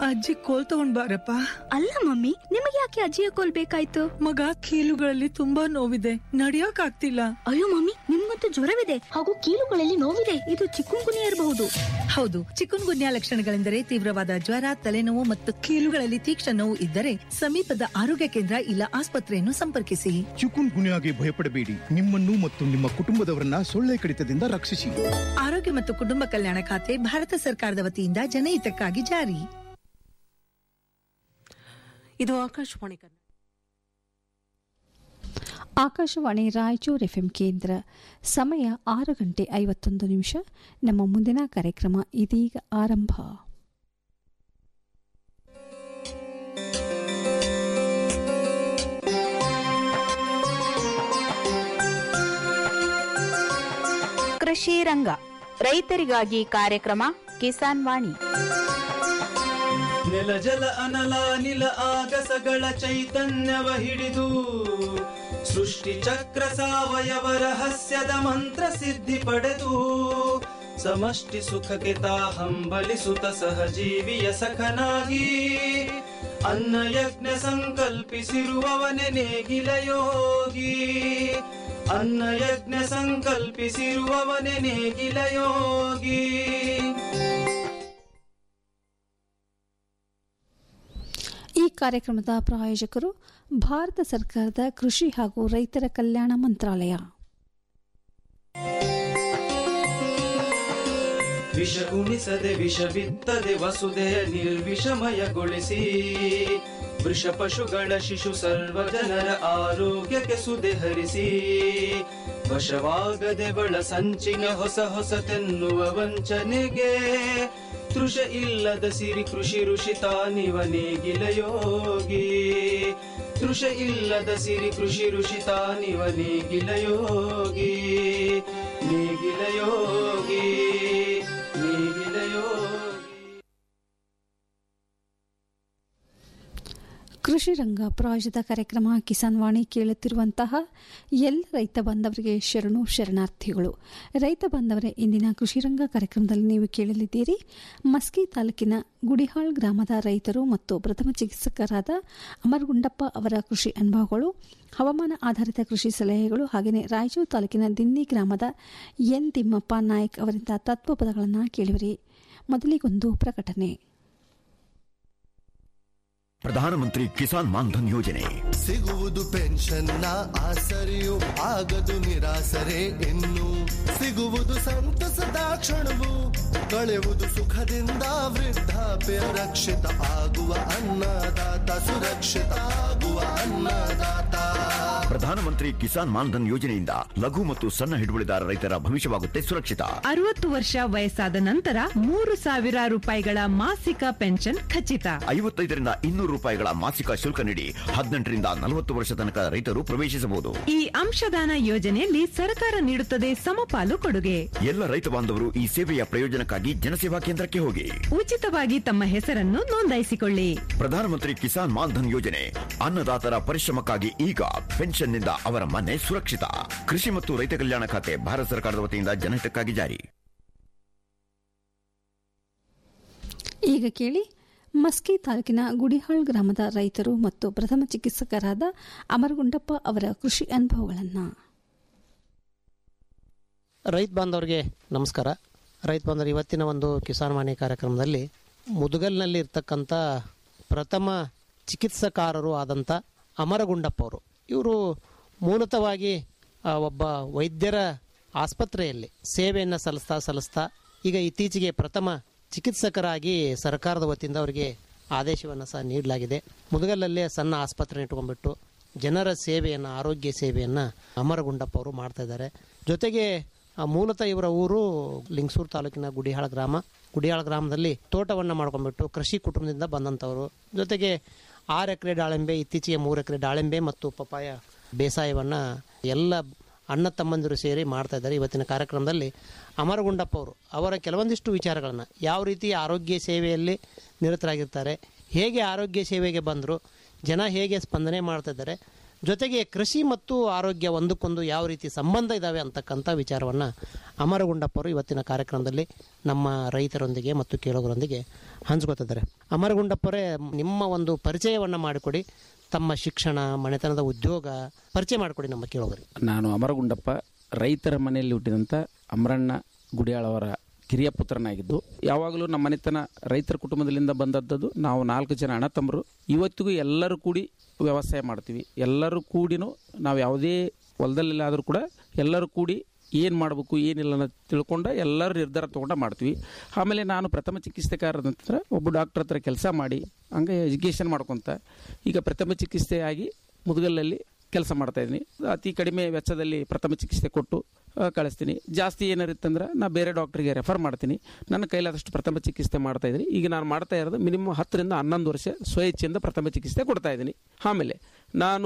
ಅಜ್ಜಿ ಕೋಲ್ ತಗೊಂಡ್ ಬಾರಪ್ಪ ಅಲ್ಲ ಮಮ್ಮಿ ನಿಮಗೆ ಯಾಕೆ ಅಜ್ಜಿಯ ಕೋಲ್ ಬೇಕಾಯ್ತು ಮಗ ಕೀಲುಗಳಲ್ಲಿ ತುಂಬಾ ನೋವಿದೆ ನಡಿಯಕ್ ಆಗ್ತಿಲ್ಲ ಅಯ್ಯೋ ಮಮ್ಮಿ ನಿಮ್ಗಂತೂ ಜ್ವರವಿದೆ ಹಾಗೂ ಕೀಲುಗಳಲ್ಲಿ ನೋವಿದೆ ಇದು ಚಿಕ್ಕುನ್ಗುನಿ ಇರಬಹುದು ಹೌದು ಚಿಕುನ್ ಗುನ್ಯಾ ಲಕ್ಷಣಗಳೆಂದರೆ ತೀವ್ರವಾದ ಜ್ವರ ತಲೆನೋವು ಮತ್ತು ಕೀಲುಗಳಲ್ಲಿ ತೀಕ್ಷ್ಣ ನೋವು ಇದ್ದರೆ ಸಮೀಪದ ಆರೋಗ್ಯ ಕೇಂದ್ರ ಇಲ್ಲ ಆಸ್ಪತ್ರೆಯನ್ನು ಸಂಪರ್ಕಿಸಿ ಚಿಕುನ್ ಗುನ್ಯಾಗೆ ಭಯಪಡಬೇಡಿ ನಿಮ್ಮನ್ನು ಮತ್ತು ನಿಮ್ಮ ಕುಟುಂಬದವರನ್ನ ಸೊಳ್ಳೆ ಕಡಿತದಿಂದ ರಕ್ಷಿಸಿ ಆರೋಗ್ಯ ಮತ್ತು ಕುಟುಂಬ ಕಲ್ಯಾಣ ಖಾತೆ ಭಾರತ ಸರ್ಕಾರದ ವತಿಯಿಂದ ಜನಹಿತಕ್ಕಾಗಿ ಜಾರಿ ಇದು ಆಕಾಶವಾಣಿ ಕನ್ನಡ ಆಕಾಶವಾಣಿ ರಾಯಚೂರು ಎಫ್ಎಂ ಕೇಂದ್ರ ಸಮಯ ಆರು ಗಂಟೆ ಐವತ್ತೊಂದು ನಿಮಿಷ ನಮ್ಮ ಮುಂದಿನ ಕಾರ್ಯಕ್ರಮ ಇದೀಗ ಆರಂಭ ಕೃಷಿ ರಂಗ ರೈತರಿಗಾಗಿ ಕಾರ್ಯಕ್ರಮ ಕಿಸಾನ್ ವಾಣಿ ನೆಲ ಜಲ ಅನಲ ನಿಲ ಆಗಸಗಳ ಚೈತನ್ಯವ ಹಿಡಿದು ಸೃಷ್ಟಿ ಚಕ್ರ ಸಾವಯವ ರಹಸ್ಯದ ಮಂತ್ರ ಸಿದ್ಧಿ ಪಡೆದು ಸಮಷ್ಟಿ ಸುಖಕ್ಕೆ ತಾ ಹಂಬಲಿಸುತ್ತ ಸಹಜೀವಿಯ ಸಖನಾಗಿ ಅನ್ನ ಯಜ್ಞ ಸಂಕಲ್ಪಿಸಿರುವವನೆ ನೇಗಿಲ ಯೋಗಿ ಅನ್ನ ಯಜ್ಞ ಸಂಕಲ್ಪಿಸಿರುವವನೆ ನೇಗಿಲ ಯೋಗಿ ಈ ಕಾರ್ಯಕ್ರಮದ ಪ್ರಾಯೋಜಕರು ಭಾರತ ಸರ್ಕಾರದ ಕೃಷಿ ಹಾಗೂ ರೈತರ ಕಲ್ಯಾಣ ಮಂತ್ರಾಲಯ ವಿಷ ಉಣಿಸದೆ ವಿಷ ಬಿತ್ತದೆ ವಸುದೆಯ ನಿರ್ವಿಷಮಯಗೊಳಿಸಿ ವೃಷ ಪಶುಗಳ ಶಿಶು ಸರ್ವ ಜನರ ಆರೋಗ್ಯಕ್ಕೆ ಸುದೆ ಹರಿಸಿ ವಶವಾಗದೆ ಬಳ ಸಂಚಿನ ಹೊಸ ಹೊಸತೆನ್ನುವ ವಂಚನೆಗೆ ತೃಷ ಇಲ್ಲದ ಸಿರಿ ಕೃಷಿ ಋಷಿ ತಾನಿವ ನೇಗಿಲ ಯೋಗಿ ತೃಷ ಇಲ್ಲದ ಸಿರಿ ಕೃಷಿ ಋಷಿ ತಾನಿವ ನೇಗಿಲ ಯೋಗಿ ನೇಗಿಲ ಯೋಗಿ ನೇಗಿಲ ಯೋಗಿ ಕೃಷಿ ರಂಗ ಪ್ರಾಯೋಜಿತ ಕಾರ್ಯಕ್ರಮ ಕಿಸಾನ್ ವಾಣಿ ಕೇಳುತ್ತಿರುವಂತಹ ಎಲ್ಲ ರೈತ ಬಾಂಧವರಿಗೆ ಶರಣು ಶರಣಾರ್ಥಿಗಳು ರೈತ ಬಾಂಧವರೇ ಇಂದಿನ ಕೃಷಿ ರಂಗ ಕಾರ್ಯಕ್ರಮದಲ್ಲಿ ನೀವು ಕೇಳಲಿದ್ದೀರಿ ಮಸ್ಕಿ ತಾಲೂಕಿನ ಗುಡಿಹಾಳ್ ಗ್ರಾಮದ ರೈತರು ಮತ್ತು ಪ್ರಥಮ ಚಿಕಿತ್ಸಕರಾದ ಅಮರಗುಂಡಪ್ಪ ಅವರ ಕೃಷಿ ಅನುಭವಗಳು ಹವಾಮಾನ ಆಧಾರಿತ ಕೃಷಿ ಸಲಹೆಗಳು ಹಾಗೆಯೇ ರಾಯಚೂರು ತಾಲೂಕಿನ ದಿನ್ನಿ ಗ್ರಾಮದ ಎನ್ ತಿಮ್ಮಪ್ಪ ನಾಯಕ್ ಅವರಿಂದ ತತ್ವಪದಗಳನ್ನು ಕೇಳಿವಿರಿ ಮೊದಲಿಗೊಂದು ಪ್ರಕಟಣೆ ಪ್ರಧಾನಮಂತ್ರಿ ಕಿಸಾನ್ ಮಾನ್ಧನ್ ಯೋಜನೆ ಸಿಗುವುದು ಪೆನ್ಷನ್ನ ಆಸರೆಯು ಆಗದು ನಿರಾಸರೆ ಇನ್ನು ಸಿಗುವುದು ಸಂತಸದ ಕ್ಷಣವು ಕಳೆಯುವುದು ಸುಖದಿಂದ ವೃದ್ಧಾಪ್ಯ ರಕ್ಷಿತ ಆಗುವ ಅನ್ನದಾತ ಸುರಕ್ಷಿತ ಆಗುವ ಅನ್ನದಾತ ಪ್ರಧಾನಮಂತ್ರಿ ಕಿಸಾನ್ ಮಾನ್ಧನ್ ಯೋಜನೆಯಿಂದ ಲಘು ಮತ್ತು ಸಣ್ಣ ಹಿಡುವಳಿದಾರ ರೈತರ ಭವಿಷ್ಯವಾಗುತ್ತೆ ಸುರಕ್ಷಿತ ಅರವತ್ತು ವರ್ಷ ವಯಸ್ಸಾದ ನಂತರ ಮೂರು ಸಾವಿರ ರೂಪಾಯಿಗಳ ಮಾಸಿಕ ಪೆನ್ಷನ್ ಖಚಿತ ಐವತ್ತೈದರಿಂದ ಇನ್ನೂರು ರೂಪಾಯಿಗಳ ಮಾಸಿಕ ಶುಲ್ಕ ನೀಡಿ ಹದಿನೆಂಟರಿಂದ ನಲವತ್ತು ವರ್ಷ ತನಕ ರೈತರು ಪ್ರವೇಶಿಸಬಹುದು ಈ ಅಂಶದಾನ ಯೋಜನೆಯಲ್ಲಿ ಸರ್ಕಾರ ನೀಡುತ್ತದೆ ಸಮಪಾಲು ಕೊಡುಗೆ ಎಲ್ಲ ರೈತ ಬಾಂಧವರು ಈ ಸೇವೆಯ ಪ್ರಯೋಜನಕ್ಕಾಗಿ ಜನಸೇವಾ ಕೇಂದ್ರಕ್ಕೆ ಹೋಗಿ ಉಚಿತವಾಗಿ ತಮ್ಮ ಹೆಸರನ್ನು ನೋಂದಾಯಿಸಿಕೊಳ್ಳಿ ಪ್ರಧಾನಮಂತ್ರಿ ಕಿಸಾನ್ ಮಾನ್ಧನ್ ಯೋಜನೆ ಅನ್ನದಾತರ ಪರಿಶ್ರಮಕ್ಕಾಗಿ ಈಗ ಪೆನ್ಷನ್ನಿಂದ ಅವರ ಮನೆ ಸುರಕ್ಷಿತ ಕೃಷಿ ಮತ್ತು ರೈತ ಕಲ್ಯಾಣ ಖಾತೆ ಭಾರತ ಸರ್ಕಾರದ ವತಿಯಿಂದ ಜನಹಿತಕ್ಕಾಗಿ ಜಾರಿ ಈಗ ಕೇಳಿ ಮಸ್ಕಿ ತಾಲೂಕಿನ ಗುಡಿಹಾಳ್ ಗ್ರಾಮದ ರೈತರು ಮತ್ತು ಪ್ರಥಮ ಚಿಕಿತ್ಸಕರಾದ ಅಮರಗುಂಡಪ್ಪ ಅವರ ಕೃಷಿ ಅನುಭವಗಳನ್ನು ರೈತ ಬಾಂಧವರಿಗೆ ನಮಸ್ಕಾರ ರೈತ ಬಾಂಧವರು ಇವತ್ತಿನ ಒಂದು ಕಿಸಾನ್ ವಾಣಿ ಕಾರ್ಯಕ್ರಮದಲ್ಲಿ ಮುದುಗಲ್ನಲ್ಲಿ ಇರ್ತಕ್ಕಂಥ ಪ್ರಥಮ ಚಿಕಿತ್ಸಕಾರರು ಆದಂಥ ಅಮರಗುಂಡಪ್ಪ ಅವರು ಇವರು ಮೂಲತಃವಾಗಿ ಆ, ಒಬ್ಬ ವೈದ್ಯರ ಆಸ್ಪತ್ರೆಯಲ್ಲಿ ಸೇವೆಯನ್ನು ಸಲ್ಲಿಸ್ತಾ ಸಲ್ಲಿಸ್ತಾ ಈಗ ಇತ್ತೀಚೆಗೆ ಪ್ರಥಮ ಚಿಕಿತ್ಸಕರಾಗಿ ಸರ್ಕಾರದ ವತಿಯಿಂದ ಅವರಿಗೆ ಆದೇಶವನ್ನು ಸಹ ನೀಡಲಾಗಿದೆ ಮುದುಗಲ್ಲಲ್ಲೇ ಸಣ್ಣ ಆಸ್ಪತ್ರೆ ಇಟ್ಕೊಂಡ್ಬಿಟ್ಟು ಜನರ ಸೇವೆಯನ್ನು ಆರೋಗ್ಯ ಸೇವೆಯನ್ನು ಅಮರಗುಂಡಪ್ಪ ಅವರು ಮಾಡ್ತಾ ಇದ್ದಾರೆ ಜೊತೆಗೆ ಆ, ಮೂಲತಃ ಇವರ ಊರು ಲಿಂಗಸೂರು ತಾಲೂಕಿನ ಗುಡಿಹಾಳ ಗ್ರಾಮ ಗುಡಿಹಾಳ ಗ್ರಾಮದಲ್ಲಿ ತೋಟವನ್ನು ಮಾಡ್ಕೊಂಡ್ಬಿಟ್ಟು ಕೃಷಿ ಕುಟುಂಬದಿಂದ ಬಂದಂಥವರು ಜೊತೆಗೆ ಆರು ಎಕರೆ ದಾಳಿಂಬೆ ಇತ್ತೀಚೆಗೆ ಮೂರು ಎಕರೆ ದಾಳಿಂಬೆ ಮತ್ತು ಪಪಾಯ ಬೇಸಾಯವನ್ನು ಎಲ್ಲ ಅಣ್ಣ ತಮ್ಮಂದಿರು ಸೇರಿ ಮಾಡ್ತಾ ಇದ್ದಾರೆ ಇವತ್ತಿನ ಕಾರ್ಯಕ್ರಮದಲ್ಲಿ ಅಮರಗುಂಡಪ್ಪ ಅವರು ಅವರ ಕೆಲವೊಂದಿಷ್ಟು ವಿಚಾರಗಳನ್ನು ಯಾವ ರೀತಿ ಆರೋಗ್ಯ ಸೇವೆಯಲ್ಲಿ ನಿರತರಾಗಿರ್ತಾರೆ ಹೇಗೆ ಆರೋಗ್ಯ ಸೇವೆಗೆ ಬಂದರು ಜನ ಹೇಗೆ ಸ್ಪಂದನೆ ಮಾಡ್ತಾ ಇದ್ದಾರೆ ಜೊತೆಗೆ ಕೃಷಿ ಮತ್ತು ಆರೋಗ್ಯ ಒಂದಕ್ಕೊಂದು ಯಾವ ರೀತಿ ಸಂಬಂಧ ಇದ್ದಾವೆ ಅಂತಕ್ಕಂಥ ವಿಚಾರವನ್ನು ಅಮರಗುಂಡಪ್ಪರು ಇವತ್ತಿನ ಕಾರ್ಯಕ್ರಮದಲ್ಲಿ ನಮ್ಮ ರೈತರೊಂದಿಗೆ ಮತ್ತು ಕೇಳುಗರೊಂದಿಗೆ ಹಂಚ್ಕೋತಿದ್ದಾರೆ ಅಮರಗುಂಡಪ್ಪರೇ ನಿಮ್ಮ ಒಂದು ಪರಿಚಯವನ್ನು ಮಾಡಿಕೊಡಿ ತಮ್ಮ ಶಿಕ್ಷಣ ಮನೆತನದ ಉದ್ಯೋಗ ಪರಿಚಯ ಮಾಡಿಕೊಡಿ ನಮ್ಮ ಕೇಳುಗರಿಗೆ ನಾನು ಅಮರಗುಂಡಪ್ಪ ರೈತರ ಮನೆಯಲ್ಲಿ ಹುಟ್ಟಿದಂಥ ಅಮರಣ್ಣ ಗುಡಿಯಾಳವರ ಕಿರಿಯ ಪುತ್ರನಾಗಿದ್ದು ಯಾವಾಗಲೂ ನಮ್ಮ ಮನೆತನ ರೈತರ ಕುಟುಂಬದಲ್ಲಿಂದ ಬಂದದ್ದು ನಾವು ನಾಲ್ಕು ಜನ ಅಣ್ಣ ತಮ್ಮರು ಇವತ್ತಿಗೂ ಎಲ್ಲರೂ ಕೂಡಿ ವ್ಯವಸಾಯ ಮಾಡ್ತೀವಿ ಎಲ್ಲರೂ ಕೂಡಿನೂ ನಾವು ಯಾವುದೇ ಹೊಲದಲ್ಲಾದರೂ ಕೂಡ ಎಲ್ಲರೂ ಕೂಡಿ ಏನು ಮಾಡಬೇಕು ಏನಿಲ್ಲ ಅನ್ನೋದು ತಿಳ್ಕೊಂಡು ಎಲ್ಲರೂ ನಿರ್ಧಾರ ತೊಗೊಂಡು ಮಾಡ್ತೀವಿ ಆಮೇಲೆ ನಾನು ಪ್ರಥಮ ಚಿಕಿತ್ಸೆಕಾರದ ನಂತರ ಒಬ್ಬ ಡಾಕ್ಟರ್ ಹತ್ರ ಕೆಲಸ ಮಾಡಿ ಹಂಗೆ ಎಜುಕೇಷನ್ ಮಾಡ್ಕೊತ ಈಗ ಪ್ರಥಮ ಚಿಕಿತ್ಸೆ ಆಗಿ ಮುದುಗಲ್ಲಲ್ಲಿ ಕೆಲಸ ಮಾಡ್ತಾ ಇದ್ದೀನಿ ಅತಿ ಕಡಿಮೆ ವೆಚ್ಚದಲ್ಲಿ ಪ್ರಥಮ ಚಿಕಿತ್ಸೆ ಕೊಟ್ಟು ಆ, ಕಳಿಸ್ತೀನಿ ಜಾಸ್ತಿ ಏನಾರಿತ್ತಂದ್ರೆ ನಾ ಬೇರೆ ಡಾಕ್ಟ್ರಿಗೆ ರೆಫರ್ ಮಾಡ್ತೀನಿ ನನ್ನ ಕೈಲಾದಷ್ಟು ಪ್ರಥಮ ಚಿಕಿತ್ಸೆ ಮಾಡ್ತಾ ಇದ್ದೀನಿ ಈಗ ನಾನು ಮಾಡ್ತಾ ಇರೋದು ಮಿನಿಮಮ್ ಹತ್ತರಿಂದ ಹನ್ನೊಂದು ವರ್ಷ ಸ್ವಇಚ್ಛೆಯಿಂದ ಪ್ರಥಮ ಚಿಕಿತ್ಸೆ ಕೊಡ್ತಾ ಇದ್ದೀನಿ ಆಮೇಲೆ ನಾನು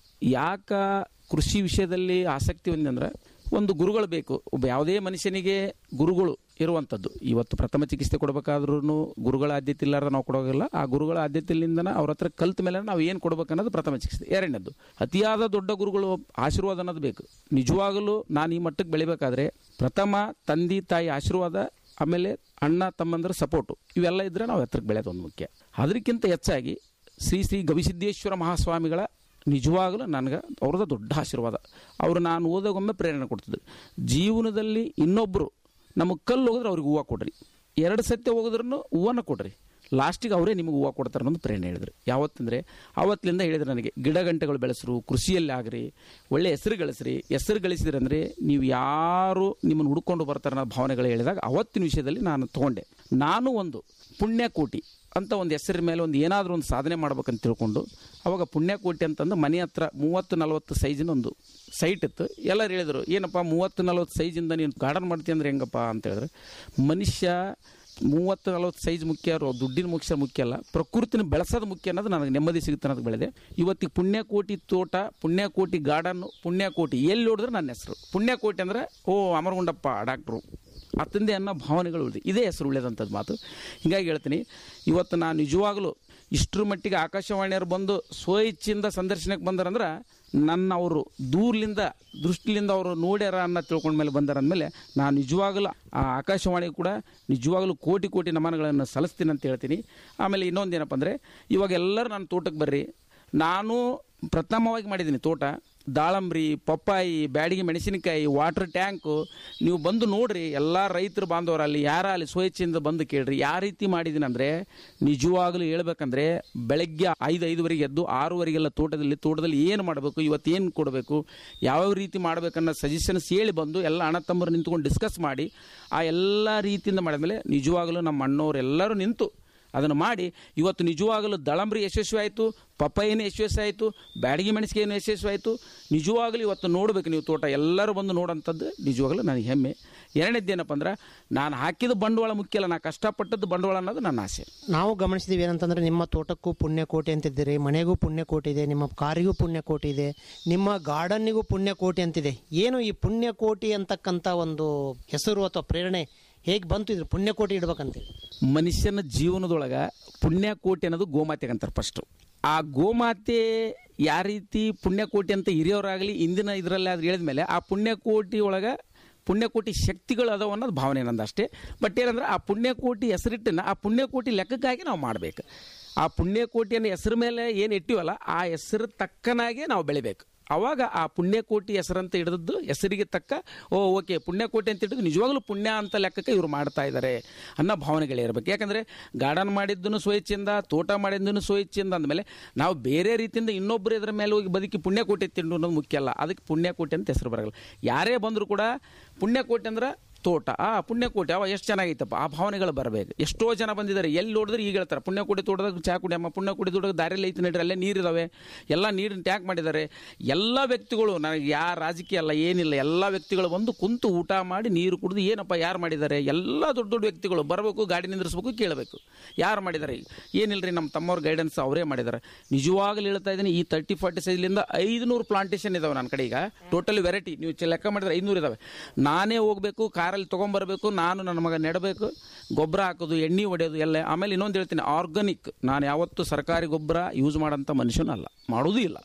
ಯಾಕ ಕೃಷಿ ವಿಷಯದಲ್ಲಿ ಆಸಕ್ತಿ ಹೊಂದಂದ್ರೆ ಒಂದು ಗುರುಗಳು ಬೇಕು ಒಬ್ಬ ಯಾವುದೇ ಮನುಷ್ಯನಿಗೆ ಗುರುಗಳು ಇರುವಂಥದ್ದು ಇವತ್ತು ಪ್ರಥಮ ಚಿಕಿತ್ಸೆ ಕೊಡಬೇಕಾದ್ರೂ ಗುರುಗಳ ಆದ್ಯತೆ ಇಲ್ಲಾರ್ದ ನಾವು ಕೊಡೋಗಿಲ್ಲ ಆ ಗುರುಗಳ ಆದ್ಯತೆಯಿಂದ ಅವ್ರ ಹತ್ರ ಕಲ್ತ ಮೇಲೆ ನಾವು ಏನು ಕೊಡ್ಬೇಕು ಅನ್ನೋದು ಪ್ರಥಮ ಚಿಕಿತ್ಸೆ ಎರಡನೇದು ಅತಿಯಾದ ದೊಡ್ಡ ಗುರುಗಳು ಆಶೀರ್ವಾದ ಅನ್ನೋದು ಬೇಕು ನಿಜವಾಗಲೂ ನಾನು ಈ ಮಟ್ಟಕ್ಕೆ ಬೆಳಿಬೇಕಾದ್ರೆ ಪ್ರಥಮ ತಂದೆ ತಾಯಿ ಆಶೀರ್ವಾದ ಆಮೇಲೆ ಅಣ್ಣ ತಮ್ಮಂದ್ರ ಸಪೋರ್ಟು ಇವೆಲ್ಲ ಇದ್ರೆ ನಾವು ಎತ್ತರಕ್ಕೆ ಬೆಳೆಯೋದು ಒಂದು ಮುಖ್ಯ ಅದಕ್ಕಿಂತ ಹೆಚ್ಚಾಗಿ ಶ್ರೀ ಶ್ರೀ ಗವಿಸಿದ್ದೇಶ್ವರ ಮಹಾಸ್ವಾಮಿಗಳ ನಿಜವಾಗಲೂ ನನಗೆ ಅವ್ರದ್ದು ದೊಡ್ಡ ಆಶೀರ್ವಾದ ಅವರು ನಾನು ಓದೋಗೊಮ್ಮೆ ಪ್ರೇರಣೆ ಕೊಡ್ತಿದ್ರು ಜೀವನದಲ್ಲಿ ಇನ್ನೊಬ್ಬರು ನಮಗೆ ಕಲ್ಲು ಹೋಗಿದ್ರೆ ಅವ್ರಿಗೆ ಹೂವು ಕೊಡ್ರಿ ಎರಡು ಸತ್ಯ ಹೋಗಿದ್ರೂ ಹೂವನ್ನ ಕೊಡ್ರಿ ಲಾಸ್ಟಿಗೆ ಅವರೇ ನಿಮಗೆ ಹೂವು ಕೊಡ್ತಾರೆ ಅನ್ನೋದು ಪ್ರೇರಣೆ ಹೇಳಿದ್ರು ಯಾವತ್ತಂದರೆ ಆವತ್ತಿನಿಂದ ಹೇಳಿದ್ರು ನನಗೆ ಗಿಡ ಗಂಟೆಗಳು ಬೆಳೆಸ್ರು ಕೃಷಿಯಲ್ಲಿ ಆಗ್ರಿ ಒಳ್ಳೆ ಹೆಸರು ಗಳಿಸ್ರಿ ಹೆಸರು ಗಳಿಸಿದ್ರಿ ಅಂದರೆ ನೀವು ಯಾರು ನಿಮ್ಮನ್ನು ಹುಡ್ಕೊಂಡು ಬರ್ತಾರೆ ಅನ್ನೋ ಭಾವನೆಗಳು ಹೇಳಿದಾಗ ಅವತ್ತಿನ ವಿಷಯದಲ್ಲಿ ನಾನು ತೊಗೊಂಡೆ ನಾನು ಒಂದು ಪುಣ್ಯಕೋಟಿ ಅಂತ ಒಂದು ಹೆಸರಿನ ಮೇಲೆ ಒಂದು ಏನಾದರೂ ಒಂದು ಸಾಧನೆ ಮಾಡ್ಬೇಕಂತ ತಿಳ್ಕೊಂಡು ಅವಾಗ ಪುಣ್ಯಕೋಟಿ ಅಂತಂದು ಮನೆ ಹತ್ರ ಮೂವತ್ತು ನಲವತ್ತು ಸೈಜಿನ ಒಂದು ಸೈಟ್ ಇತ್ತು ಎಲ್ಲರೂ ಹೇಳಿದರು ಏನಪ್ಪ ಮೂವತ್ತು ನಲವತ್ತು ಸೈಜಿಂದ ನೀನು ಗಾರ್ಡನ್ ಮಾಡ್ತೀಯ ಅಂದ್ರೆ ಹೆಂಗಪ್ಪ ಅಂತ ಹೇಳಿದ್ರೆ ಮನುಷ್ಯ ಮೂವತ್ತು ನಲವತ್ತು ಸೈಜ್ ಮುಖ್ಯ ರೋ- ದುಡ್ಡಿನ ಮುಖ್ಯ ಮುಖ್ಯ ಅಲ್ಲ ಪ್ರಕೃತಿನ ಬೆಳೆಸೋದು ಮುಖ್ಯ ಅನ್ನೋದು ನನಗೆ ನೆಮ್ಮದಿ ಸಿಗುತ್ತೆ ಅನ್ನೋದು ಬೆಳೆದೆ ಇವತ್ತಿಗೆ ಪುಣ್ಯಕೋಟಿ ತೋಟ ಪುಣ್ಯಕೋಟಿ ಗಾರ್ಡನ್ನು ಪುಣ್ಯಕೋಟಿ ಎಲ್ಲಿ ನೋಡಿದ್ರೆ ನನ್ನ ಹೆಸರು ಪುಣ್ಯಕೋಟಿ ಅಂದರೆ ಓ ಅಮರಗುಂಡಪ್ಪ ಡಾಕ್ಟ್ರು ಅತ್ತಂದೆ ಅನ್ನೋ ಭಾವನೆಗಳು ಉಳಿದು ಇದೇ ಹೆಸರು ಉಳಿದಂಥದ್ದು ಮಾತು ಹೀಗಾಗಿ ಹೇಳ್ತೀನಿ ಇವತ್ತು ನಾನು ನಿಜವಾಗಲೂ ಇಷ್ಟರ ಮಟ್ಟಿಗೆ ಆಕಾಶವಾಣಿಯವರು ಬಂದು ಸ್ವಇಚ್ಛೆಯಿಂದ ಸಂದರ್ಶನಕ್ಕೆ ಬಂದಾರಂದ್ರೆ ನನ್ನ ಅವರು ದೂರ್ಲಿಂದ ದೃಷ್ಟಿಲಿಂದ ಅವರು ನೋಡ್ಯಾರ ಅನ್ನೋ ತಿಳ್ಕೊಂಡ ಮೇಲೆ ಬಂದಾರ ಅಂದಮೇಲೆ ನಾನು ನಿಜವಾಗಲೂ ಆ ಆಕಾಶವಾಣಿ ಕೂಡ ನಿಜವಾಗಲೂ ಕೋಟಿ ಕೋಟಿ ನಮನಗಳನ್ನು ಸಲ್ಲಿಸ್ತೀನಿ ಅಂತ ಹೇಳ್ತೀನಿ ಆಮೇಲೆ ಇನ್ನೊಂದು ಏನಪ್ಪ ಅಂದರೆ ಇವಾಗ ಎಲ್ಲರೂ ನನ್ನ ತೋಟಕ್ಕೆ ಬರ್ರಿ ನಾನು ಪ್ರಥಮವಾಗಿ ಮಾಡಿದ್ದೀನಿ ತೋಟ ದಾಳಂಬ್ರಿ ಪಪ್ಪಾಯಿ ಬ್ಯಾಡಿಗೆ ಮೆಣಸಿನಕಾಯಿ ವಾಟರ್ ಟ್ಯಾಂಕು ನೀವು ಬಂದು ನೋಡ್ರಿ ಎಲ್ಲ ರೈತರು ಬಾಂಧವರು ಅಲ್ಲಿ ಯಾರ ಅಲ್ಲಿ ಸ್ವಇಚ್ಛೆಯಿಂದ ಬಂದು ಕೇಳ್ರಿ ಯಾವ ರೀತಿ ಮಾಡಿದ್ದೀನಿ ಅಂದರೆ ನಿಜವಾಗಲೂ ಹೇಳ್ಬೇಕಂದ್ರೆ ಬೆಳಗ್ಗೆ ಐದು ಐದುವರೆಗೆ ಎದ್ದು ಆರೂವರೆಗೆಲ್ಲ ತೋಟದಲ್ಲಿ ತೋಟದಲ್ಲಿ ಏನು ಮಾಡಬೇಕು ಇವತ್ತು ಏನು ಕೊಡಬೇಕು ಯಾವ್ಯಾವ ರೀತಿ ಮಾಡಬೇಕನ್ನೋ ಸಜೆಷನ್ಸ್ ಹೇಳಿ ಬಂದು ಎಲ್ಲ ಅಣ್ಣ ತಮ್ಮರು ನಿಂತ್ಕೊಂಡು ಡಿಸ್ಕಸ್ ಮಾಡಿ ಆ ಎಲ್ಲ ರೀತಿಯಿಂದ ಮಾಡಿದ್ಮೇಲೆ ನಿಜವಾಗಲೂ ನಮ್ಮ ಅಣ್ಣವ್ರು ಎಲ್ಲರೂ ನಿಂತು ಅದನ್ನು ಮಾಡಿ ಇವತ್ತು ನಿಜವಾಗಲೂ ದಳಂಬ್ರಿ ಯಶಸ್ವಿ ಆಯಿತು ಪಪ್ಪಾಯಿನ ಯಶಸ್ವಿ ಆಯಿತು ಬ್ಯಾಡಗಿ ಮೆಣಸಿಗೆಯನ್ನು ಯಶಸ್ವಿ ಆಯಿತು ನಿಜವಾಗಲೂ ಇವತ್ತು ನೋಡಬೇಕು ನೀವು ತೋಟ ಎಲ್ಲರೂ ಬಂದು ನೋಡೋಂಥದ್ದು ನಿಜವಾಗಲೂ ನನಗೆ ಹೆಮ್ಮೆ ಎರಡನೇದು ಏನಪ್ಪ ಅಂದ್ರೆ ನಾನು ಹಾಕಿದ ಬಂಡವಾಳ ಮುಖ್ಯ ಅಲ್ಲ ನಾನು ಕಷ್ಟಪಟ್ಟದ್ದು ಬಂಡವಾಳ ಅನ್ನೋದು ನನ್ನ ಆಸೆ ನಾವು ಗಮನಿಸಿದೀವಿ ಏನಂತಂದ್ರೆ ನಿಮ್ಮ ತೋಟಕ್ಕೂ ಪುಣ್ಯಕೋಟಿ ಅಂತಿದ್ದೀರಿ ಮನೆಗೂ ಪುಣ್ಯಕೋಟಿ ಇದೆ ನಿಮ್ಮ ಕಾರಿಗೂ ಪುಣ್ಯಕೋಟಿ ಇದೆ ನಿಮ್ಮ ಗಾರ್ಡನ್ನಿಗೂ ಪುಣ್ಯಕೋಟಿ ಅಂತಿದೆ ಏನು ಈ ಪುಣ್ಯಕೋಟಿ ಅಂತಕ್ಕಂಥ ಒಂದು ಹೆಸರು ಅಥವಾ ಪ್ರೇರಣೆ ಹೇಗೆ ಬಂತು ಇದ್ರ ಪುಣ್ಯಕೋಟಿ ಇಡ್ಬೇಕಂತೇಳಿ ಮನುಷ್ಯನ ಜೀವನದೊಳಗೆ ಪುಣ್ಯಕೋಟಿ ಅನ್ನೋದು ಗೋಮಾತೆಗೆ ಅಂತಾರೆ ಫಸ್ಟು ಆ ಗೋಮಾತೆ ಯಾವ ರೀತಿ ಪುಣ್ಯಕೋಟಿ ಅಂತ ಹಿರಿಯವರಾಗಲಿ ಇಂದಿನ ಇದರಲ್ಲಿ ಅದು ಹೇಳಿದ್ಮೇಲೆ ಆ ಪುಣ್ಯಕೋಟಿ ಒಳಗೆ ಪುಣ್ಯಕೋಟಿ ಶಕ್ತಿಗಳು ಅದಾವ ಅನ್ನೋದು ಭಾವನೆ ನಂದು ಅಷ್ಟೇ ಬಟ್ ಏನಂದ್ರೆ ಆ ಪುಣ್ಯಕೋಟಿ ಹೆಸರಿಟ್ಟನ್ನ ಆ ಪುಣ್ಯಕೋಟಿ ಲೆಕ್ಕಕ್ಕಾಗಿ ನಾವು ಮಾಡಬೇಕು ಆ ಪುಣ್ಯಕೋಟಿಯನ್ನು ಹೆಸರು ಮೇಲೆ ಏನು ಇಟ್ಟಿವಲ್ಲ ಆ ಹೆಸರು ತಕ್ಕನಾಗೆ ನಾವು ಬೆಳಿಬೇಕು ಅವಾಗ ಆ ಪುಣ್ಯಕೋಟಿ ಹೆಸರಂತ ಹಿಡಿದದ್ದು ಹೆಸರಿಗೆ ತಕ್ಕ ಓ ಓಕೆ ಪುಣ್ಯಕೋಟಿ ಅಂತ ಹಿಡಿದು ನಿಜವಾಗ್ಲೂ ಪುಣ್ಯ ಅಂತ ಲೆಕ್ಕಕ್ಕೆ ಇವರು ಮಾಡ್ತಾ ಇದ್ದಾರೆ ಅನ್ನೋ ಭಾವನೆಗಳಿರ್ಬೇಕು ಯಾಕಂದರೆ ಗಾರ್ಡನ್ ಮಾಡಿದ್ದನ್ನು ಸ್ವಇಚ್ಛೆಯಿಂದ ತೋಟ ಮಾಡಿದ್ದನ್ನು ಸ್ವಇಚ್ಛೆಯಿಂದ ಅಂದಮೇಲೆ ನಾವು ಬೇರೆ ರೀತಿಯಿಂದ ಇನ್ನೊಬ್ಬರು ಇದರ ಮೇಲೆ ಹೋಗಿ ಬದುಕಿ ಪುಣ್ಯಕೋಟಿ ತಿಂಡು ಅನ್ನೋದು ಮುಖ್ಯ ಅಲ್ಲ ಅದಕ್ಕೆ ಪುಣ್ಯಕೋಟಿ ಅಂತ ಹೆಸರು ಬರಲ್ಲ ಯಾರೇ ಬಂದರೂ ಕೂಡ ಪುಣ್ಯಕೋಟಿ ಅಂದ್ರೆ ತೋಟ ಆ ಪುಣ್ಯಕೋಟಿ ಅವ ಎಷ್ಟು ಚೆನ್ನಾಗೈತಪ್ಪ ಆ ಭಾವನೆಗಳು ಬರಬೇಕು ಎಷ್ಟೋ ಜನ ಬಂದಿದ್ದಾರೆ ಎಲ್ಲಿ ನೋಡಿದ್ರೆ ಈಗ ಹೇಳ್ತಾರೆ ಪುಣ್ಯಕೋಟಿ ತೋಟದಾಗ ಚಾ ಕುಡಿಯಮ್ಮ ಪುಣ್ಯಕೋಟಿ ತೋಟದಾಗ ದಾರಿಯಲ್ಲಿ ಐತಿ ನಡ್ರಿ ಅಲ್ಲೇ ನೀರಿದಾವೆ ಎಲ್ಲ ನೀರಿನ ಟ್ಯಾಂಕ್ ಮಾಡಿದ್ದಾರೆ ಎಲ್ಲ ವ್ಯಕ್ತಿಗಳು ನನಗೆ ಯಾರ ರಾಜಕೀಯ ಅಲ್ಲ ಏನಿಲ್ಲ ಎಲ್ಲ ವ್ಯಕ್ತಿಗಳು ಬಂದು ಕುಂತು ಊಟ ಮಾಡಿ ನೀರು ಕುಡಿದು ಏನಪ್ಪ ಯಾರು ಮಾಡಿದ್ದಾರೆ ಎಲ್ಲ ದೊಡ್ಡ ದೊಡ್ಡ ವ್ಯಕ್ತಿಗಳು ಬರಬೇಕು ಗಾಡಿ ನಿಂದ್ರಿಸ್ಬೇಕು ಕೇಳಬೇಕು ಯಾರು ಮಾಡಿದ್ದಾರೆ ಏನಿಲ್ಲರಿ ನಮ್ಮ ತಮ್ಮವ್ರ ಗೈಡೆನ್ಸ್ ಅವರೇ ಮಾಡಿದ್ದಾರೆ ನಿಜವಾಗ್ಲೂ ಹೇಳ್ತಾ ಇದ್ದೀನಿ ಈ ತರ್ಟಿ ಫಾರ್ಟಿ ಸೈಜ್ಲಿಂದ ಐದುನೂರು ಪ್ಲಾಂಟೇಶನ್ ಇದಾವೆ ನನ್ನ ಕಡೆ ಈಗ ಟೋಟಲ್ ವೆರೈಟಿ ನೀವು ಚೆ- ಲೆಕ್ಕ ಮಾಡಿದ್ರೆ ಐನೂರು ಇದಾವೆ ನಾನೇ ಹೋಗಬೇಕು ಕಾರಲ್ಲಿ ತೊಗೊಂಬರ್ಬೇಕು ನಾನು ನನ್ನ ಮಗ ನೆಡಬೇಕು ಗೊಬ್ಬರ ಹಾಕೋದು ಎಣ್ಣೆ ಹೊಡೆಯೋದು ಎಲ್ಲ ಆಮೇಲೆ ಇನ್ನೊಂದು ಹೇಳ್ತೀನಿ ಆರ್ಗಾನಿಕ್ ನಾನು ಯಾವತ್ತೂ ಸರ್ಕಾರಿ ಗೊಬ್ಬರ ಯೂಸ್ ಮಾಡೋಂಥ ಮನುಷ್ಯನಲ್ಲ ಮಾಡೋದೂ ಇಲ್ಲ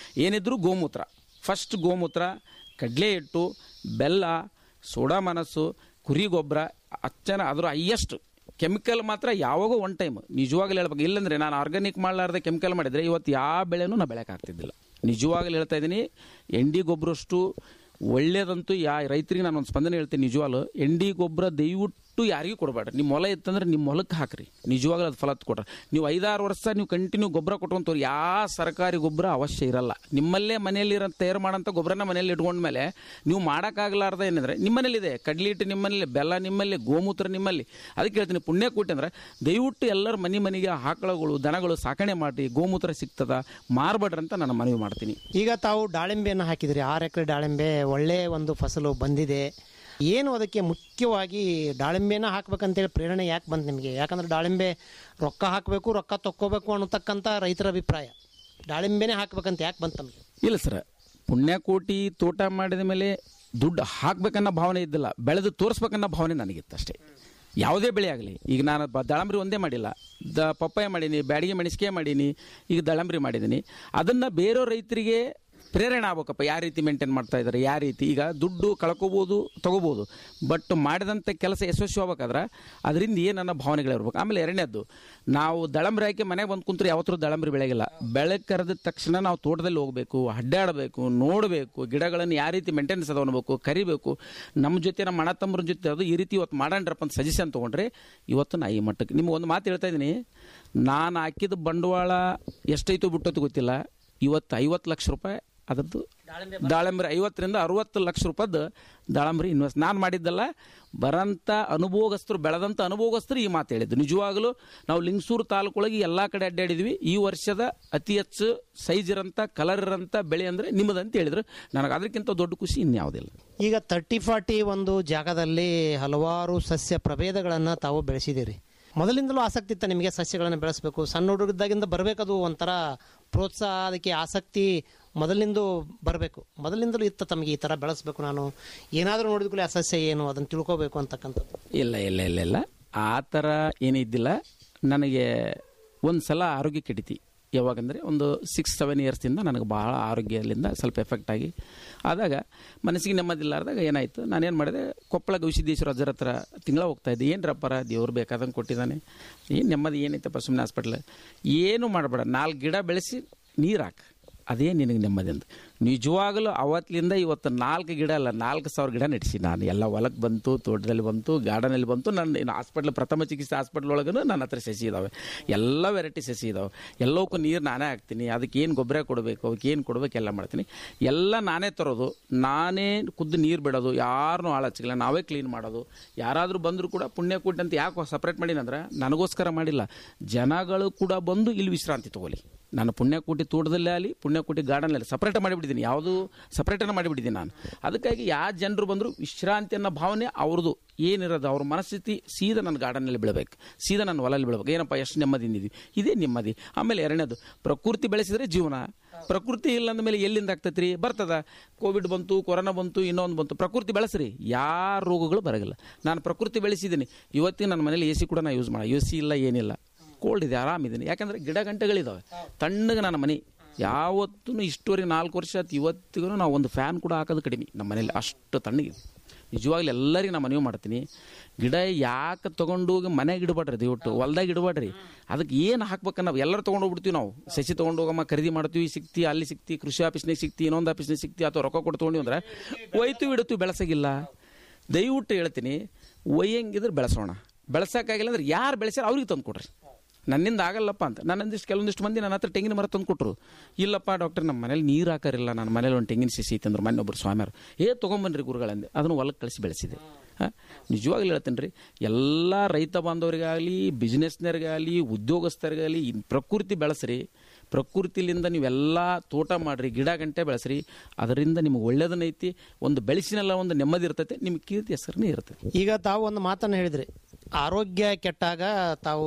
ಏನಿದ್ರು ಗೋಮೂತ್ರ ಫಸ್ಟ್ ಗೋಮೂತ್ರ ಕಡಲೆ ಹಿಟ್ಟು ಬೆಲ್ಲ ಸೋಡಾ ಮನಸ್ಸು ಕುರಿ ಗೊಬ್ಬರ ಅಚ್ಚನ ಅದ್ರ ಹೈಯೆಸ್ಟ್ ಕೆಮಿಕಲ್ ಮಾತ್ರ ಯಾವಾಗೋ ಒನ್ ಟೈಮ್ ನಿಜವಾಗ್ಲೂ ಹೇಳ್ಬೇಕು ಇಲ್ಲಂದ್ರೆ ನಾನು ಆರ್ಗಾನಿಕ್ ಮಾಡಲಾರ್ದೆ ಕೆಮಿಕಲ್ ಮಾಡಿದ್ರೆ ಇವತ್ತು ಯಾವ ಬೆಳೆನೂ ನಾ ಬೆಳೆಯೋಕ್ಕಾಗ್ತಿದ್ದಿಲ್ಲ ನಿಜವಾಗ್ಲೂ ಹೇಳ್ತಾ ಇದ್ದೀನಿ ಎಂಡಿ ಗೊಬ್ಬರಷ್ಟು ಒಳ್ಳೇದಂತೂ ಯಾ ರೈತರಿಗೆ ನಾನು ಒಂದು ಸ್ಪಂದನೆ ಹೇಳ್ತೀನಿ ನಿಜವಾಗ್ಲು ಎಂಡಿ ಗೊಬ್ಬರ ದಯವಿಟ್ಟು ಯಾರಿಗೂ ಕೊಡಬೇಡ್ರಿ ನಿಮ್ಮ ಹೊಲ ಇತ್ತಂದ್ರೆ ನಿಮ್ಮ ಹೊಲಕ್ಕೆ ಹಾಕ್ರಿ ನಿಜವಾಗ್ಲೂ ಅದು ಫಲ ಕೊಡ್ರಿ ನೀವು ಐದಾರು ವರ್ಷ ನೀವು ಕಂಟಿನ್ಯೂ ಗೊಬ್ಬರ ಕೊಟ್ಕೊಂತವ್ರು ಯಾವ ಸರ್ಕಾರಿ ಗೊಬ್ಬರ ಅವಶ್ಯ ಇರಲ್ಲ ನಿಮ್ಮಲ್ಲೇ ಮನೆಯಲ್ಲಿ ಇರೋ ತಯಾರು ಮಾಡೋಂಥ ಗೊಬ್ಬರನ ಮನೆಯಲ್ಲಿ ಇಟ್ಕೊಂಡ್ಮೇಲೆ ನೀವು ಮಾಡೋಕ್ಕಾಗಲಾರ್ದ ಏನಂದ್ರೆ ನಿಮ್ಮನೇಲಿದೆ ಕಡ್ಲಿ ಹಿಟ್ಟು ನಿಮ್ಮಲ್ಲಿ ಬೆಲ್ಲ ನಿಮ್ಮಲ್ಲಿ ಗೋಮೂತ್ರ ನಿಮ್ಮಲ್ಲಿ ಅದಕ್ಕೆ ಹೇಳ್ತೀನಿ ಪುಣ್ಯ ಕೂಟಿ ಅಂದ್ರೆ ದಯವಿಟ್ಟು ಎಲ್ಲರ ಮನೆ ಮನೆಗೆ ಆಕಳುಗಳು ದನಗಳು ಸಾಕಣೆ ಮಾಡಿ ಗೋಮೂತ್ರ ಸಿಗ್ತದ ಮಾರ್ಬೇಡ್ರಿ ಅಂತ ನಾನು ಮನವಿ ಮಾಡ್ತೀನಿ ಈಗ ತಾವು ದಾಳಿಂಬೆಯನ್ನು ಹಾಕಿದ್ರಿ ಆರು ಎಕರೆ ದಾಳಿಂಬೆ ಒಳ್ಳೆ ಒಂದು ಫಸಲು ಬಂದಿದೆ ಏನು ಅದಕ್ಕೆ ಮುಖ್ಯವಾಗಿ ದಾಳಿಂಬೆನ ಹಾಕ್ಬೇಕಂತೇಳಿ ಪ್ರೇರಣೆ ಯಾಕೆ ಬಂತು ನಿಮಗೆ ಯಾಕಂದ್ರೆ ದಾಳಿಂಬೆ ರೊಕ್ಕ ಹಾಕಬೇಕು ರೊಕ್ಕ ತಕ್ಕೋಬೇಕು ಅನ್ನತಕ್ಕಂಥ ರೈತರ ಅಭಿಪ್ರಾಯ ದಾಳಿಂಬೆನೇ ಹಾಕ್ಬೇಕಂತ ಯಾಕೆ ಬಂತು ನಮಗೆ ಇಲ್ಲ ಸರ್ ಪುಣ್ಯಕೋಟಿ ತೋಟ ಮಾಡಿದ ಮೇಲೆ ದುಡ್ಡು ಹಾಕ್ಬೇಕನ್ನೋ ಭಾವನೆ ಇದ್ದಿಲ್ಲ ಬೆಳೆದು ತೋರಿಸ್ಬೇಕನ್ನೋ ಭಾವನೆ ನನಗಿತ್ತು ಅಷ್ಟೇ ಯಾವುದೇ ಬೆಳೆ ಆಗಲಿ ಈಗ ನಾನು ಬ- ದಾಳಂಬ್ರಿ ಒಂದೇ ಮಾಡಿಲ್ಲ ದ ಪಪ್ಪಾಯ ಮಾಡೀನಿ ಬ್ಯಾಡಿಗೆ ಮೆಣಸಿಗೆ ಮಾಡೀನಿ ಈಗ ದಾಳಂಬ್ರಿ ಮಾಡಿದ್ದೀನಿ ಅದನ್ನು ಬೇರೆ ರೈತರಿಗೆ ಪ್ರೇರಣೆ ಆಗ್ಬೇಕಪ್ಪ ಯಾವ ರೀತಿ ಮೇಂಟೈನ್ ಮಾಡ್ತಾ ಇದ್ದಾರೆ ಯಾವ ರೀತಿ ಈಗ ದುಡ್ಡು ಕಳ್ಕೊಬೋದು ತಗೋಬೋದು ಬಟ್ ಮಾಡಿದಂಥ ಕೆಲಸ ಯಶಸ್ವಿ ಆಗ್ಬೇಕಾದ್ರೆ ಅದರಿಂದ ಏನನ್ನ ಭಾವನೆಗಳಿರ್ಬೇಕು ಆಮೇಲೆ ಎರಡನೇದ್ದು ನಾವು ದಳಂಬ್ರಿ ಹಾಕಿ ಮನೆಗೆ ಬಂದು ಕುಂತ್ರೆ ಯಾವತ್ತೂ ದಳಂಬ್ರಿ ಬೆಳೆಗಿಲ್ಲ ಬೆಳಗ್ಗೆ ಕರೆದ ತಕ್ಷಣ ನಾವು ತೋಟದಲ್ಲಿ ಹೋಗಬೇಕು ಅಡ್ಡಾಡಬೇಕು ನೋಡಬೇಕು ಗಿಡಗಳನ್ನು ಯಾವ ರೀತಿ ಮೇಂಟೆನೆನ್ಸ್ ಅದ ಅನ್ಬೇಕು ಕರಿಬೇಕು ನಮ್ಮ ಜೊತೆ ನಮ್ಮ ಅಣ್ಣ ತಮ್ಮರ ಜೊತೆ ಅದು ಈ ರೀತಿ ಇವತ್ತು ಮಾಡಣ್ರಪ್ಪ ಅಂತ ಸಜೆಷನ್ ತೊಗೊಂಡ್ರೆ ಇವತ್ತು ನಾ ಈ ಮಟ್ಟಕ್ಕೆ ನಿಮ್ಗೆ ಒಂದು ಮಾತು ಹೇಳ್ತಾ ಇದ್ದೀನಿ ನಾನು ಹಾಕಿದ ಬಂಡವಾಳ ಎಷ್ಟೈತೋ ಬಿಟ್ಟೋದು ಗೊತ್ತಿಲ್ಲ ಇವತ್ತು ಐವತ್ತು ಲಕ್ಷ ರೂಪಾಯಿ ಅದರದ್ದು ದಾಳಂಬ್ರಿ ಐವತ್ತರಿಂದ ಅರವತ್ತು ಲಕ್ಷ ರೂಪಾಯ್ದು ದಾಳಂಬ್ರಿ ಇನ್ವೆಸ್ಟ್ ನಾನು ಮಾಡಿದ್ದಲ್ಲ ಬರಂತ ಅನುಭೋಗಸ್ಥರು ಬೆಳೆದಂಥ ಅನುಭೋಗಸ್ಥರು ಈ ಮಾತು ಹೇಳಿದ್ದು ನಿಜವಾಗಲೂ ನಾವು ಲಿಂಗಸೂರು ತಾಲೂಕೊಳಗೆ ಎಲ್ಲ ಕಡೆ ಅಡ್ಡಾಡಿದ್ವಿ ಈ ವರ್ಷದ ಅತಿ ಹೆಚ್ಚು ಸೈಜ್ ಇರೋಂಥ ಕಲರ್ ಇರೋಂಥ ಬೆಳೆ ಅಂದರೆ ನಿಮ್ಮದಂತ ಹೇಳಿದ್ರು ನನಗೆ ಅದಕ್ಕಿಂತ ದೊಡ್ಡ ಖುಷಿ ಇನ್ಯಾವುದಿಲ್ಲ ಈಗ ತರ್ಟಿ ಫಾರ್ಟಿ ಒಂದು ಜಾಗದಲ್ಲಿ ಹಲವಾರು ಸಸ್ಯ ಪ್ರಭೇದಗಳನ್ನು ತಾವು ಬೆಳೆಸಿದ್ದೀರಿ ಮೊದಲಿಂದಲೂ ಆಸಕ್ತಿ ಇತ್ತ ನಿಮಗೆ ಸಸ್ಯಗಳನ್ನು ಬೆಳೆಸಬೇಕು ಸಣ್ಣ ಹುಡುಗದಾಗಿಂದ ಬರಬೇಕದು ಒಂಥರ ಪ್ರೋತ್ಸಾಹ ಅದಕ್ಕೆ ಆಸಕ್ತಿ ಮೊದಲಿಂದ ಬರಬೇಕು ಮೊದಲಿಂದಲೂ ಇತ್ತ ತಮಗೆ ಈ ಥರ ಬೆಳೆಸಬೇಕು ನಾನು ಏನಾದರೂ ನೋಡಿದ ಕೂಡಲೇ ಆ ಸಸ್ಯ ಏನು ಅದನ್ನು ತಿಳ್ಕೋಬೇಕು ಅಂತಕ್ಕಂಥದ್ದು ಇಲ್ಲ ಇಲ್ಲ ಇಲ್ಲ ಇಲ್ಲ ಆ ಥರ ಏನಿದ್ದಿಲ್ಲ ನನಗೆ ಒಂದು ಸಲ ಆರೋಗ್ಯ ಕೆಡಿತಿ ಯಾವಾಗಂದರೆ ಒಂದು ಸಿಕ್ಸ್ ಸೆವೆನ್ ಇಯರ್ಸಿಂದ ನನಗೆ ಭಾಳ ಆರೋಗ್ಯದಿಂದ ಸ್ವಲ್ಪ ಎಫೆಕ್ಟ್ ಆಗಿ ಆದಾಗ ಮನಸ್ಸಿಗೆ ನೆಮ್ಮದಿಲ್ಲಾರ್ದಾಗ ಏನಾಯಿತು ನಾನೇನು ಮಾಡಿದೆ ಕೊಪ್ಪಳ ಗವಿಸಿದ್ದೇಶ್ವರ ಅಜ್ಜರ ಹತ್ರ ತಿಂಗಳ ಹೋಗ್ತಾ ಇದ್ದೆ ಏನು ರಪ್ಪರ ದೇವ್ರು ಬೇಕಾದಂಗೆ ಕೊಟ್ಟಿದ್ದಾನೆ ಏನು ನೆಮ್ಮದಿ ಏನೈತಪ್ಪ ಸುಮ್ಮನೆ ಹಾಸ್ಪಿಟ್ಲ್ ಏನು ಮಾಡಬೇಡ ನಾಲ್ಕು ಗಿಡ ಬೆಳೆಸಿ ನೀರು ಹಾಕು ಅದೇ ನಿನಗೆ ನೆಮ್ಮದಿ ಅಂತ ನಿಜವಾಗಲೂ ಅವತ್ತಿನಿಂದ ಇವತ್ತು ನಾಲ್ಕು ಗಿಡ ಅಲ್ಲ ನಾಲ್ಕು ಸಾವಿರ ಗಿಡ ನೆಡೆಸಿ ನಾನು ಎಲ್ಲ ಹೊಲಕ್ಕೆ ಬಂತು ತೋಟದಲ್ಲಿ ಬಂತು ಗಾರ್ಡನಲ್ಲಿ ಬಂತು ನನ್ನ ಇನ್ನು ಹಾಸ್ಪಿಟ್ಲ್ ಪ್ರಥಮ ಚಿಕಿತ್ಸೆ ಹಾಸ್ಪಿಟ್ಲ್ ಒಳಗೂ ನನ್ನ ಹತ್ರ ಸಸಿ ಇದ್ದಾವೆ ಎಲ್ಲ ವೆರೈಟಿ ಸಸಿ ಇದ್ದಾವೆ ಎಲ್ಲವಕ್ಕೂ ನೀರು ನಾನೇ ಹಾಕ್ತೀನಿ ಅದಕ್ಕೆ ಏನು ಗೊಬ್ಬರ ಕೊಡಬೇಕು ಅವಕ್ಕೆ ಏನು ಕೊಡಬೇಕು ಎಲ್ಲ ಮಾಡ್ತೀನಿ ಎಲ್ಲ ನಾನೇ ತರೋದು ನಾನೇ ಖುದ್ದು ನೀರು ಬಿಡೋದು ಯಾರನ್ನೂ ಆಳು ಹಚ್ಚಿಲ್ಲ ನಾವೇ ಕ್ಲೀನ್ ಮಾಡೋದು ಯಾರಾದರೂ ಬಂದರೂ ಕೂಡ ಪುಣ್ಯ ಕೂಟ ಅಂತ ಯಾಕೆ ಸಪ್ರೇಟ್ ಮಾಡೀನಂದ್ರೆ ನನಗೋಸ್ಕರ ಮಾಡಿಲ್ಲ ಜನಗಳು ಕೂಡ ಬಂದು ಇಲ್ಲಿ ವಿಶ್ರಾಂತಿ ತಗೊಳ್ಳಿ ನಾನು ಪುಣ್ಯಕೋಟಿ ತೋಟದಲ್ಲೇ ಆಗಲಿ ಪುಣ್ಯಕೋಟಿ ಗಾರ್ಡನಲ್ಲಿ ಸಪ್ರೇಟ್ ಮಾಡಿಬಿಟ್ಟಿದ್ದೀನಿ ಯಾವುದು ಸಪ್ರೇಟನ್ನು ಮಾಡಿಬಿಟ್ಟಿದ್ದೀನಿ ನಾನು ಅದಕ್ಕಾಗಿ ಯಾವ ಜನರು ಬಂದರೂ ವಿಶ್ರಾಂತಿ ಅನ್ನೋ ಭಾವನೆ ಅವ್ರದ್ದು ಏನಿರೋದು ಅವ್ರ ಮನಸ್ಥಿತಿ ಸೀದಾ ನನ್ನ ಗಾರ್ಡನಲ್ಲಿ ಬೆಳಬೇಕು ಸೀದಾ ನನ್ನ ಹೊಲಲ್ಲಿ ಬೆಳಬೇಕು ಏನಪ್ಪ ಎಷ್ಟು ನೆಮ್ಮದಿಯಿಂದ ಇದೀವಿ ಇದೇ ನೆಮ್ಮದಿ ಆಮೇಲೆ ಎರಡನೇದು ಪ್ರಕೃತಿ ಬೆಳೆಸಿದ್ರೆ ಜೀವನ ಪ್ರಕೃತಿ ಇಲ್ಲ ಅಂದ ಮೇಲೆ ಎಲ್ಲಿಂದ ಆಗ್ತೈತೆ ರೀ ಬರ್ತದ ಕೋವಿಡ್ ಬಂತು ಕೊರೋನಾ ಬಂತು ಇನ್ನೊಂದು ಬಂತು ಪ್ರಕೃತಿ ಬೆಳೆಸ್ರಿ ಯಾವ ರೋಗಗಳು ಬರಗಿಲ್ಲ ನಾನು ಪ್ರಕೃತಿ ಬೆಳೆಸಿದ್ದೀನಿ ಇವತ್ತಿಗೆ ನನ್ನ ಮನೇಲಿ ಎ ಸಿ ಕೂಡ ನಾನು ಯೂಸ್ ಮಾಡ ಎ ಸಿ ಇಲ್ಲ ಏನಿಲ್ಲ ಕೋಲ್ಡ್ ಇದೆ ಆರಾಮಿದ್ದೀನಿ ಯಾಕಂದ್ರೆ ಗಿಡ ಗಂಟೆಗಳಿದ್ದಾವೆ ತಣ್ಣಗೆ ನನ್ನ ಮನೆ ಯಾವತ್ತೂ ಇಷ್ಟುವರೆಗೆ ನಾಲ್ಕು ವರ್ಷ ಆಯ್ತು ಇವತ್ತಿಗೂ ನಾವು ಒಂದು ಫ್ಯಾನ್ ಕೂಡ ಹಾಕೋದು ಕಡಿಮೆ ನಮ್ಮ ಮನೇಲಿ ಅಷ್ಟು ತಣ್ಣಗಿದೆ ನಿಜವಾಗ್ಲೂ ಎಲ್ಲರಿಗೂ ನಾನು ಮನವಿ ಮಾಡ್ತೀನಿ ಗಿಡ ಯಾಕೆ ತೊಗೊಂಡು ಹೋಗಿ ಮನೆಗೆ ಇಡಬೇಡ್ರಿ ದಯವಿಟ್ಟು ಹೊಲ್ದಾಗ ಇಡಬೇಡ್ರಿ ಅದಕ್ಕೆ ಏನು ಹಾಕ್ಬೇಕು ನಾವು ಎಲ್ಲರೂ ತೊಗೊಂಡು ಹೋಗ್ಬಿಡ್ತೀವಿ ನಾವು ಸಸಿ ತೊಗೊಂಡು ಹೋಗಮ್ಮ ಖರೀದಿ ಮಾಡ್ತೀವಿ ಸಿಕ್ತಿ ಅಲ್ಲಿ ಸಿಕ್ತಿ ಕೃಷಿ ಆಫೀಸ್ನಾಗ ಸಿಕ್ತಿ ಇನ್ನೊಂದು ಆಫೀಸ್ನಾಗ ಸಿಕ್ತಿ ಅಥವಾ ರೊಕ್ಕ ಕೊಟ್ಟು ತೊಗೊಂಡು ಅಂದ್ರೆ ಒಯ್ತು ಇಡ್ತೀವಿ ಬೆಳೆಸೋಗಿಲ್ಲ ದಯವಿಟ್ಟು ಹೇಳ್ತೀನಿ ಒಯ್ಯಂಗಿದ್ರೆ ಬೆಳೆಸೋಣ ಬೆಳೆಸೋಕ್ಕಾಗಿಲ್ಲ ಅಂದ್ರೆ ಯಾರು ಬೆಳೆಸ್ಯಾರ ಅವ್ರಿಗೆ ತಂದು ಕೊಡ್ರಿ ನನ್ನಿಂದ ಆಗಲ್ಲಪ್ಪ ಅಂತ ನನ್ನೊಂದಿಷ್ಟು ಕೆಲವೊಂದಿಷ್ಟು ಮಂದಿ ನನ್ನ ಹತ್ರ ತೆಂಗಿನ ಮರ ತಂದು ಕೊಟ್ಟರು ಇಲ್ಲಪ್ಪ ಡಾಕ್ಟರ್ ನಮ್ಮ ಮನೇಲಿ ನೀರು ಹಾಕಾರಿಲ್ಲ ನನ್ನ ಮನೇಲಿ ಒಂದು ತೆಂಗಿನ ಸಸಿ ಇತ್ತಂದ್ರೆ ಮೊನ್ನೆ ಒಬ್ಬರು ಸ್ವಾಮಿಯವರು ಏ ತೊಗೊಂಬನ್ರಿ ಗುರುಗಳಂದೆ ಅದನ್ನು ಹೊಲಕ್ಕೆ ಕಳಿಸಿ ಬೆಳೆಸಿದೆ ಹಾಂ ನಿಜವಾಗ್ಲೂ ಹೇಳ್ತೀನಿ ರೀ ಎಲ್ಲ ರೈತ ಬಾಂಧವರಿಗಾಗಲಿ ಬಿಸ್ನೆಸ್ನವ್ರಿಗಾಗಲಿ ಉದ್ಯೋಗಸ್ಥರಿಗಾಗಲಿ ಈ ಪ್ರಕೃತಿ ಬೆಳೆಸ್ರಿ ಪ್ರಕೃತಿಲಿಂದ ನೀವೆಲ್ಲ ತೋಟ ಮಾಡಿರಿ ಗಿಡ ಗಂಟೆ ಬೆಳೆಸ್ರಿ ಅದರಿಂದ ನಿಮ್ಗೆ ಒಳ್ಳೇದನ್ನೈತಿ ಒಂದು ಬೆಳೆಸಿನೆಲ್ಲ ಒಂದು ನೆಮ್ಮದಿ ಇರ್ತೈತೆ ನಿಮ್ಗೆ ಕೀರ್ತಿ ಹೆಸರನ್ನೇ ಇರ್ತೈತೆ ಈಗ ತಾವು ಒಂದು ಮಾತನ್ನು ಹೇಳಿದ್ರಿ ಆರೋಗ್ಯ ಕೆಟ್ಟಾಗ ತಾವು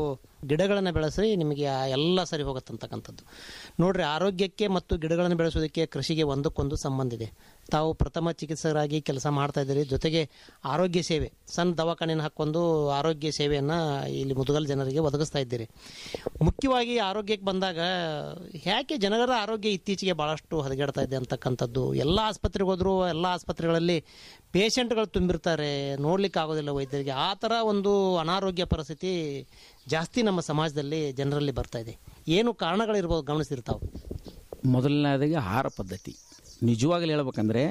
ಗಿಡಗಳನ್ನು ಬೆಳೆಸ್ರಿ ನಿಮಗೆ ಆ ಎಲ್ಲ ಸರಿ ಹೋಗುತ್ತಂತಕ್ಕಂಥದ್ದು ನೋಡ್ರಿ ಆರೋಗ್ಯಕ್ಕೆ ಮತ್ತು ಗಿಡಗಳನ್ನು ಬೆಳೆಸೋದಕ್ಕೆ ಕೃಷಿಗೆ ಒಂದಕ್ಕೊಂದು ಸಂಬಂಧ ಇದೆ ತಾವು ಪ್ರಥಮ ಚಿಕಿತ್ಸಕರಾಗಿ ಕೆಲಸ ಮಾಡ್ತಾ ಇದ್ದೀರಿ ಜೊತೆಗೆ ಆರೋಗ್ಯ ಸೇವೆ ಸಣ್ಣ ದವಾಖಾನೆನ ಹಾಕ್ಕೊಂಡು ಆರೋಗ್ಯ ಸೇವೆಯನ್ನು ಇಲ್ಲಿ ಮುದುಗಲ್ ಜನರಿಗೆ ಒದಗಿಸ್ತಾ ಇದ್ದೀರಿ ಮುಖ್ಯವಾಗಿ ಆರೋಗ್ಯಕ್ಕೆ ಬಂದಾಗ ಯಾಕೆ ಜನರ ಆರೋಗ್ಯ ಇತ್ತೀಚೆಗೆ ಭಾಳಷ್ಟು ಹದಗೆಡ್ತಾ ಇದೆ ಅಂತಕ್ಕಂಥದ್ದು ಎಲ್ಲ ಆಸ್ಪತ್ರೆಗೆ ಹೋದ್ರು ಎಲ್ಲ ಆಸ್ಪತ್ರೆಗಳಲ್ಲಿ ಪೇಷಂಟ್ಗಳು ತುಂಬಿರ್ತಾರೆ ನೋಡ್ಲಿಕ್ಕೆ ಆಗೋದಿಲ್ಲ ವೈದ್ಯರಿಗೆ ಆ ಥರ ಒಂದು ಅನಾರೋಗ್ಯ ಪರಿಸ್ಥಿತಿ ಜಾಸ್ತಿ ನಮ್ಮ ಸಮಾಜದಲ್ಲಿ ಜನರಲ್ಲಿ ಬರ್ತಾ ಇದೆ ಏನು ಕಾರಣಗಳಿರ್ಬೋದು ಗಮನಿಸಿರ್ತಾವೆ ಮೊದಲನೇದಾಗಿ ಆಹಾರ ಪದ್ಧತಿ ನಿಜವಾಗ್ಲೂ ಹೇಳ್ಬೇಕಂದ್ರೆ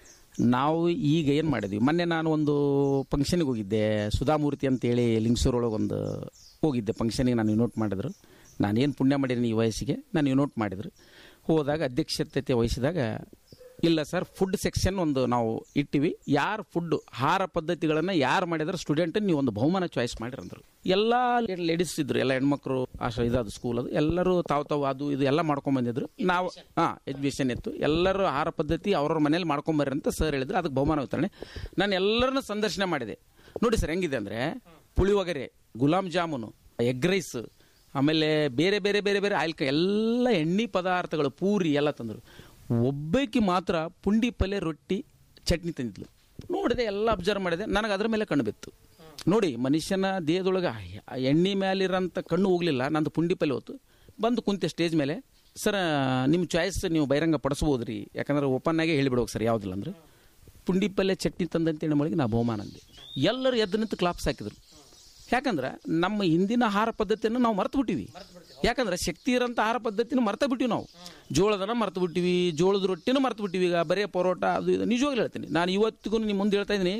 ನಾವು ಈಗ ಏನು ಮಾಡಿದ್ವಿ ಮೊನ್ನೆ ನಾನು ಒಂದು ಫಂಕ್ಷನ್ಗೆ ಹೋಗಿದ್ದೆ ಸುಧಾಮೂರ್ತಿ ಅಂತೇಳಿ ಲಿಂಗಸೂರೊಳಗೆ ಒಂದು ಹೋಗಿದ್ದೆ ಫಂಕ್ಷನಿಗೆ ನಾನು ಇನ್ವೋಟ್ ಮಾಡಿದ್ರು ನಾನೇನು ಪುಣ್ಯ ಮಾಡಿದ್ದೀನಿ ಈ ವಯಸ್ಸಿಗೆ ನಾನು ಇನ್ವೋಟ್ ಮಾಡಿದ್ರು ಹೋದಾಗ ಅಧ್ಯಕ್ಷತೆ ವಹಿಸಿದಾಗ ಇಲ್ಲ ಸರ್ ಫುಡ್ ಸೆಕ್ಷನ್ ಒಂದು ನಾವು ಇಟ್ಟಿವಿ ಯಾರು ಫುಡ್ ಆಹಾರ ಪದ್ಧತಿಗಳನ್ನು ಯಾರು ಮಾಡಿದ್ರೆ ಸ್ಟೂಡೆಂಟ್ ನೀವು ಒಂದು ಬಹುಮಾನ ಚಾಯ್ಸ್ ಮಾಡಿರಂದ್ರು ಎಲ್ಲ ಲೇಡೀಸ್ ಇದ್ರು ಎಲ್ಲ ಹೆಣ್ಮಕ್ಳು ಆಶ್ರ ಇದಾದ ಸ್ಕೂಲ್ ಅದು ಎಲ್ಲರೂ ತಾವು ತಾವು ಅದು ಇದು ಎಲ್ಲ ಮಾಡ್ಕೊಂಡ್ ಬಂದಿದ್ರು ನಾವು ಹಾಂ ಎಜುಕೇಷನ್ ಇತ್ತು ಎಲ್ಲರೂ ಆಹಾರ ಪದ್ಧತಿ ಅವ್ರವ್ರ ಮನೇಲಿ ಮಾಡ್ಕೊಂಬರ್ರಿ ಅಂತ ಸರ್ ಹೇಳಿದ್ರು ಅದಕ್ಕೆ ಬಹುಮಾನ ವಿತರಣೆ ನಾನು ಎಲ್ಲರನ್ನೂ ಸಂದರ್ಶನ ಮಾಡಿದೆ ನೋಡಿ ಸರ್ ಹೆಂಗಿದೆ ಅಂದರೆ ಪುಳಿಯೋಗರೆ ಗುಲಾಬ್ ಜಾಮೂನು ಎಗ್ ರೈಸ್ ಆಮೇಲೆ ಬೇರೆ ಬೇರೆ ಬೇರೆ ಬೇರೆ ಆಯಿಲ್ ಎಲ್ಲ ಎಣ್ಣೆ ಪದಾರ್ಥಗಳು ಪೂರಿ ಎಲ್ಲ ತಂದರು ಒಬ್ಬಾಕಿ ಮಾತ್ರ ಪುಂಡಿ ಪಲ್ಯ ರೊಟ್ಟಿ ಚಟ್ನಿ ತಂದಿದ್ಲು ನೋಡಿದೆ ಎಲ್ಲ ಅಬ್ಸರ್ವ್ ಮಾಡಿದೆ ನನಗೆ ಅದ್ರ ಮೇಲೆ ಕಣ್ಣು ಬಿತ್ತು ನೋಡಿ ಮನುಷ್ಯನ ದೇಹದೊಳಗೆ ಆ ಎಣ್ಣೆ ಮೇಲಿರೋಂಥ ಕಣ್ಣು ಹೋಗಲಿಲ್ಲ ನಂದು ಪುಂಡಿ ಪಲ್ಯ ಹೊತ್ತು ಬಂದು ಕುಂತೆ ಸ್ಟೇಜ್ ಮೇಲೆ ಸರ್ ನಿಮ್ಮ ಚಾಯ್ಸ್ ನೀವು ಬಹಿರಂಗ ಪಡಿಸ್ಬೋದು ರೀ ಯಾಕಂದ್ರೆ ಓಪನ್ ಆಗೇ ಹೇಳಿಬಿಡ್ಬೇಕು ಸರ್ ಯಾವುದಿಲ್ಲ ಅಂದ್ರೆ ಪುಂಡಿ ಪಲ್ಯ ಚಟ್ನಿ ತಂದಂತೇಳಿ ಮಳಿಗೆ ನಾ ಬಹುಮಾನ ಅಂದೆ ಎಲ್ಲರೂ ಎದ್ದು ನಿಂತು ಕ್ಲಾಪ್ಸ್ ಹಾಕಿದ್ರು ಯಾಕಂದ್ರೆ ನಮ್ಮ ಹಿಂದಿನ ಆಹಾರ ಪದ್ಧತಿಯನ್ನು ನಾವು ಮರ್ತು ಬಿಟ್ಟಿವಿ ಯಾಕಂದ್ರೆ ಶಕ್ತಿ ಇರೋಂಥ ಆಹಾರ ಪದ್ಧತಿನ ಮರ್ತ ಬಿಟ್ಟಿವಿ ನಾವು ಜೋಳದನ್ನ ಮರ್ತು ಬಿಟ್ಟಿವಿ ಜೋಳದ ರೊಟ್ಟಿನೂ ಮರ್ತು ಬಿಟ್ಟಿವಿ ಈಗ ಬರೇ ಪರೋಟ ಅದು ಇದು ನಿಜವಾಗ್ಲೂ ಹೇಳ್ತೀನಿ ನಾನು ಇವತ್ತಿಗೂ ನಿಮ್ಮ ಮುಂದೆ ಹೇಳ್ತಾ ಇದ್ದೀನಿ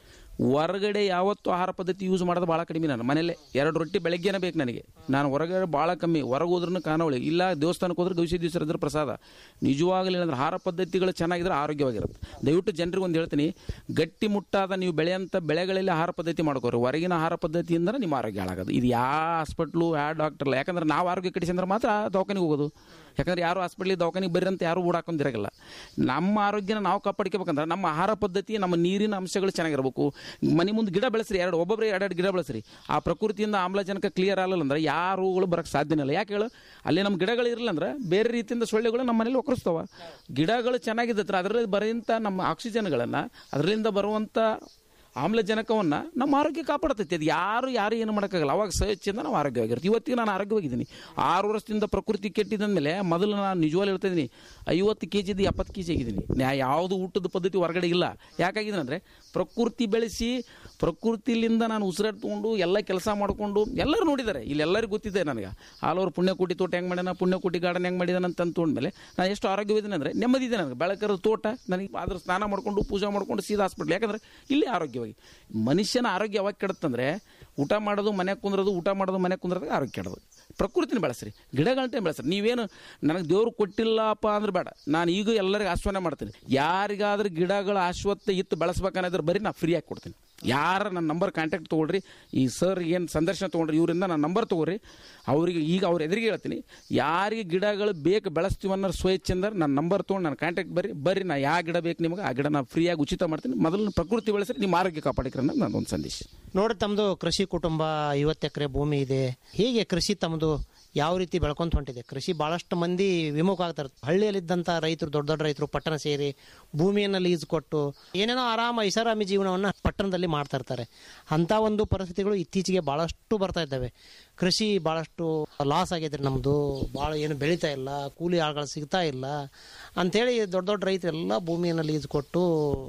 ಹೊರಗಡೆ ಯಾವತ್ತು ಆಹಾರ ಪದ್ಧತಿ ಯೂಸ್ ಮಾಡೋದು ಭಾಳ ಕಡಿಮೆ ನಾನು ಮನೇಲೆ ಎರಡು ರೊಟ್ಟಿ ಬೆಳಗ್ಗೆನೇ ಬೇಕು ನನಗೆ ನಾನು ಹೊರಗಡೆ ಭಾಳ ಕಮ್ಮಿ ಹೊರಗೆ ಹೋದ್ರೂ ಕಾಣೋಳಿ ಇಲ್ಲ ದೇವಸ್ಥಾನಕ್ಕೆ ಹೋದ್ರೆ ಗವಿಸಿ ದಿವಸ ಇದ್ರೆ ಪ್ರಸಾದ ನಿಜವಾಗಲೂ ಏನಂದ್ರೆ ಆಹಾರ ಪದ್ಧತಿಗಳು ಚೆನ್ನಾಗಿದ್ರೆ ಆರೋಗ್ಯವಾಗಿರುತ್ತೆ ದಯವಿಟ್ಟು ಜನರಿಗೆ ಒಂದು ಹೇಳ್ತೀನಿ ಗಟ್ಟಿ ಮುಟ್ಟಾದ ನೀವು ಬೆಳೆಯಂಥ ಬೆಳೆಗಳಲ್ಲಿ ಆಹಾರ ಪದ್ಧತಿ ಮಾಡ್ಕೋರಿ ಹೊರಗಿನ ಆಹಾರ ಪದ್ಧತಿಯಿಂದ ನಿಮ್ಮ ಆರೋಗ್ಯ ಹಾಳಾಗೋದು ಇದು ಯಾವ ಹಾಸ್ಪಿಟ್ಲು ಯಾವ ಡಾಕ್ಟರ್ ಇಲ್ಲ ಯಾಕಂದ್ರೆ ನಾವು ಆರೋಗ್ಯ ಕೆಡಿಸಿದ್ರೆ ಮಾತ್ರ ದವಾಖಾನಿಗೆ ಹೋಗೋದು ಯಾಕಂದ್ರೆ ಯಾರು ಹಾಸ್ಪಿಟ್ಲಿಗೆ ದವಾಖಾನಿಗೆ ಬರ್ರಿ ಅಂತ ಯಾರು ಓಡಾಕೊಂಡಿರಲ್ಲ ನಮ್ಮ ಆರೋಗ್ಯನ ನಾವು ಕಾಪಾಡ್ಕೋಬೇಕಂದ್ರೆ ನಮ್ಮ ಆಹಾರ ಪದ್ಧತಿ ನಮ್ಮ ನೀರಿನ ಅಂಶಗಳು ಚೆನ್ನಾಗಿರ್ಬೇಕು ಮನೆ ಮುಂದೆ ಗಿಡ ಬೆಳೆಸ್ರಿ ಎರಡು ಒಬ್ಬೊಬ್ಬರೇ ಎರಡೆರಡು ಗಿಡ ಬೆಳೆಸ್ರಿ ಆ ಪ್ರಕೃತಿಯಿಂದ ಆಮ್ಲಜನಕ ಕ್ಲಿಯರ್ ಆಗಲ್ಲ ಅಂದ್ರೆ ಯಾರು ರೋಗಗಳು ಬರಕ್ಕೆ ಸಾಧ್ಯನೇ ಇಲ್ಲ ಯಾಕೆ ಹೇಳು ಅಲ್ಲಿ ನಮ್ಮ ಗಿಡಗಳು ಇರಲಿಲ್ಲ ಅಂದ್ರೆ ಬೇರೆ ರೀತಿಯಿಂದ ಸೊಳ್ಳೆಗಳು ನಮ್ಮ ಮನೇಲಿ ಒಕ್ಕರಿಸ್ತಾವ ಗಿಡಗಳು ಚೆನ್ನಾಗಿದ್ದತ್ರ ಅದರಲ್ಲಿ ಬರೋಂಥ ನಮ್ಮ ಆಕ್ಸಿಜನ್ಗಳನ್ನು ಅದರಿಂದ ಬರುವಂಥ ಆಮ್ಲಜನಕವನ್ನು ನಮ್ಮ ಆರೋಗ್ಯ ಕಾಪಾಡ್ತೈತಿ ಅದು ಯಾರು ಯಾರು ಏನು ಮಾಡೋಕ್ಕಾಗಲ್ಲ ಅವಾಗ ಸ್ವಚ್ಛದಿಂದ ನಾವು ಆರೋಗ್ಯವಾಗಿರ್ತೀವಿ ಇವತ್ತಿಗೆ ನಾನು ಆರೋಗ್ಯವಾಗಿದ್ದೀನಿ ಆರು ವರ್ಷದಿಂದ ಪ್ರಕೃತಿ ಕೆಟ್ಟಿದ್ದಂದಮೇಲೆ ಮೊದಲು ನಾನು ನಿಜವಾಗ್ಲೂ ಹೇಳ್ತಾ ಇದ್ದೀನಿ ಐವತ್ತು ಕೆ ಜಿದ್ದು ಎಪ್ಪತ್ತು ಕೆ ಜಿ ಆಗಿದ್ದೀನಿ ನಾ ಯಾವುದು ಊಟದ ಪದ್ಧತಿ ಹೊರಗಡೆ ಇಲ್ಲ ಯಾಕಾಗಿದ್ದೀನಿ ಅಂದರೆ ಪ್ರಕೃತಿ ಬೆಳೆಸಿ ಪ್ರಕೃತಿಲಿಂದ ನಾನು ಉಸಿರಾಟ ತೊಗೊಂಡು ಎಲ್ಲ ಕೆಲಸ ಮಾಡಿಕೊಂಡು ಎಲ್ಲರೂ ನೋಡಿದ್ದಾರೆ ಇಲ್ಲಿ ಎಲ್ಲರಿಗೂ ಗೊತ್ತಿದೆ ನನಗೆ ಆಲ್ ಪುಣ್ಯಕೋಟಿ ತೋಟ ಹೆಂಗೆ ಮಾಡ್ಯಾನ ಪುಣ್ಯಕೋಟಿ ಗಾರ್ಡನ್ ಹೆಂಗೆ ಮಾಡಿದಾನ ಅಂತ ಅಂದ್ಮೇಲೆ ನಾನು ಎಷ್ಟು ಆರೋಗ್ಯವಿದ್ದೀನಿ ಅಂದರೆ ನೆಮ್ಮದಿದೆ ನನಗೆ ಬೆಳಕರ ತೋಟ ನನಗೆ ಅದ್ರ ಸ್ನಾನ ಮಾಡ್ಕೊಂಡು ಪೂಜೆ ಮಾಡ್ಕೊಂಡು ಸೀದಾ ಹಾಸ್ಪಿಟ್ಲ್ ಯಾಕಂದ್ರೆ ಇಲ್ಲಿ ಆರೋಗ್ಯವಾಗಿ ಮನುಷ್ಯನ ಆರೋಗ್ಯ ಯಾವಾಗ ಕೆಡುತ್ತಂದ್ರೆ ಊಟ ಮಾಡೋದು ಮನೆ ಕುಂದ್ರೋದು ಊಟ ಮಾಡೋದು ಮನೆ ಕುಂದ್ರದಾಗ ಆರೋಗ್ಯ ಕೆಡೋದು ಪ್ರಕೃತಿನ ಬೆಳೆಸ್ರಿ ಗಿಡಗಳನ್ನ ಬೆಳೆಸ್ರಿ ನೀವೇನು ನನಗೆ ದೇವ್ರು ಕೊಟ್ಟಿಲ್ಲಪ್ಪ ಅಂದ್ರೆ ಬೇಡ ನಾನು ಈಗ ಎಲ್ಲರಿಗೂ ಆಶ್ವಾನ ಮಾಡ್ತೀನಿ ಯಾರಿಗಾದ್ರೂ ಗಿಡಗಳ ಆಶ್ವತ್ಥ ಇತ್ತು ಬೆಳೆಸ್ಬೇಕನ್ನೋದ್ರ ಬರೀ ನಾ ಫ್ರೀಯಾಗಿ ಕೊಡ್ತೀನಿ ಯಾರ ನನ್ನ ನಂಬರ್ ಕಾಂಟ್ಯಾಕ್ಟ್ ತೊಗೊಳ್ರಿ ಈ ಸರ್ ಏನು ಸಂದರ್ಶನ ತೊಗೊಂಡ್ರಿ ಇವರಿಂದ ನನ್ನ ನಂಬರ್ ತೊಗೊಳ್ರಿ ಅವರಿಗೆ ಈಗ ಅವ್ರ ಎದುರಿಗೆ ಹೇಳ್ತೀನಿ ಯಾರಿಗೆ ಗಿಡಗಳು ಬೇಕು ಬೆಳೆಸ್ತೀವಿ ಅನ್ನೋ ಸ್ವೇಚ್ಛೆ ಅಂದ್ರೆ ನನ್ನ ನಂಬರ್ ತೊಗೊಂಡು ನನ್ನ ಕಾಂಟ್ಯಾಕ್ಟ್ ಬರ್ರಿ ಬರ್ರಿ ನಾ ಯಾವ ಗಿಡ ಬೇಕು ನಿಮಗೆ ಆ ಗಿಡ ನಾನು ಫ್ರೀಯಾಗಿ ಉಚಿತ ಮಾಡ್ತೀನಿ ಮೊದಲು ಪ್ರಕೃತಿ ಬೆಳೆಸ್ರಿ ನಿಮ್ಮ ಆರೋಗ್ಯ ಕಾಪಾಡಿಕ್ರಿ ಅನ್ನೋದು ನನ್ನೊಂದು ಸಂದೇಶ ನೋಡಿ ತಮ್ಮದು ಕೃಷಿ ಕುಟುಂಬ ಐವತ್ತು ಎಕರೆ ಭೂಮಿ ಇದೆ ಹೀಗೆ ಕೃಷಿ ತಮ್ಮದು ಯಾವ ರೀತಿ ಬೆಳ್ಕೊಂತ ಹೊಂಟಿದೆ ಕೃಷಿ ಭಾಳಷ್ಟು ಮಂದಿ ವಿಮುಖ ಆಗ್ತಾರೆ ಹಳ್ಳಿಯಲ್ಲಿದ್ದಂಥ ರೈತರು ದೊಡ್ಡ ದೊಡ್ಡ ರೈತರು ಪಟ್ಟಣ ಸೇರಿ ಭೂಮಿಯನ್ನು ಲೀಸ್ ಕೊಟ್ಟು ಏನೇನೋ ಆರಾಮ ಐಷಾರಾಮಿ ಜೀವನವನ್ನು ಪಟ್ಟಣದಲ್ಲಿ ಮಾಡ್ತಾ ಇರ್ತಾರೆ ಅಂಥ ಒಂದು ಪರಿಸ್ಥಿತಿಗಳು ಇತ್ತೀಚೆಗೆ ಭಾಳಷ್ಟು ಬರ್ತಾ ಇದ್ದಾವೆ ಕೃಷಿ ಭಾಳಷ್ಟು ಲಾಸ್ ಆಗೈತೆ ನಮ್ಮದು ಭಾಳ ಏನು ಬೆಳೀತಾ ಇಲ್ಲ ಕೂಲಿ ಆಳುಗಳು ಸಿಗ್ತಾ ಇಲ್ಲ ಅಂಥೇಳಿ ದೊಡ್ಡ ದೊಡ್ಡ ರೈತರೆಲ್ಲ ಭೂಮಿಯನ್ನು ಲೀಸ್ ಕೊಟ್ಟು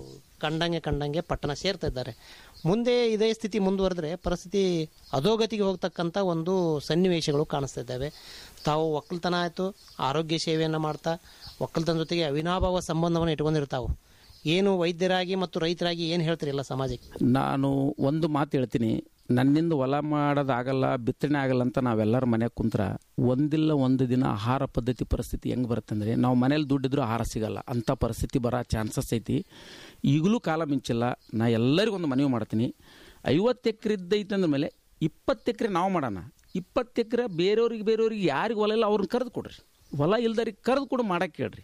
ಕಂಡಂಗೆ ಕಂಡಂಗೆ ಪಟ್ಟಣ ಸೇರ್ತಾ ಇದ್ದಾರೆ ಮುಂದೆ ಇದೇ ಸ್ಥಿತಿ ಮುಂದುವರೆದ್ರೆ ಪರಿಸ್ಥಿತಿ ಅಧೋಗತಿಗೆ ಹೋಗ್ತಕ್ಕಂಥ ಒಂದು ಸನ್ನಿವೇಶಗಳು ಕಾಣಿಸ್ತಾ ಇದ್ದಾವೆ ತಾವು ಒಕ್ಕಲ್ತನ ಆಯಿತು ಆರೋಗ್ಯ ಸೇವೆಯನ್ನು ಮಾಡ್ತಾ ಒಕ್ಕಲ್ತನ ಜೊತೆಗೆ ಅವಿನಾಭಾವ ಸಂಬಂಧವನ್ನು ಇಟ್ಕೊಂಡಿರ್ತಾವೆ ಏನು ವೈದ್ಯರಾಗಿ ಮತ್ತು ರೈತರಾಗಿ ಏನು ಹೇಳ್ತೀರಿಲ್ಲ ಸಮಾಜಕ್ಕೆ ನಾನು ಒಂದು ಮಾತು ಹೇಳ್ತೀನಿ ನನ್ನಿಂದ ಹೊಲ ಮಾಡೋದಾಗಲ್ಲ ಬಿತ್ತನೆ ಆಗಲ್ಲ ಅಂತ ನಾವೆಲ್ಲರ ಮನೆಗೆ ಕುಂತ್ರ ಒಂದಿಲ್ಲ ಒಂದು ದಿನ ಆಹಾರ ಪದ್ಧತಿ ಪರಿಸ್ಥಿತಿ ಹೆಂಗೆ ಬರುತ್ತೆ ಅಂದರೆ ನಾವು ಮನೇಲಿ ದುಡ್ಡಿದ್ರು ಆಹಾರ ಸಿಗಲ್ಲ ಅಂಥ ಪರಿಸ್ಥಿತಿ ಬರೋ ಚಾನ್ಸಸ್ ಐತಿ ಈಗಲೂ ಕಾಲ ಮಿಂಚಿಲ್ಲ ನಾ ಎಲ್ಲರಿಗೂ ಒಂದು ಮನವಿ ಮಾಡ್ತೀನಿ ಐವತ್ತು ಎಕರೆ ಇದ್ದೈತೆ ಅಂದಮೇಲೆ ಇಪ್ಪತ್ತು ಎಕರೆ ನಾವು ಮಾಡೋಣ ಇಪ್ಪತ್ತು ಎಕರೆ ಬೇರೆಯವ್ರಿಗೆ ಬೇರೆಯವ್ರಿಗೆ ಯಾರಿಗೆ ಹೊಲ ಇಲ್ಲ ಅವ್ರನ್ನ ಕರೆದು ಕೊಡ್ರಿ ಹೊಲ ಇಲ್ದರಿಗೆ ಕರೆದು ಕೊಡು ಮಾಡಕ್ಕೆ ಹೇಳ್ರಿ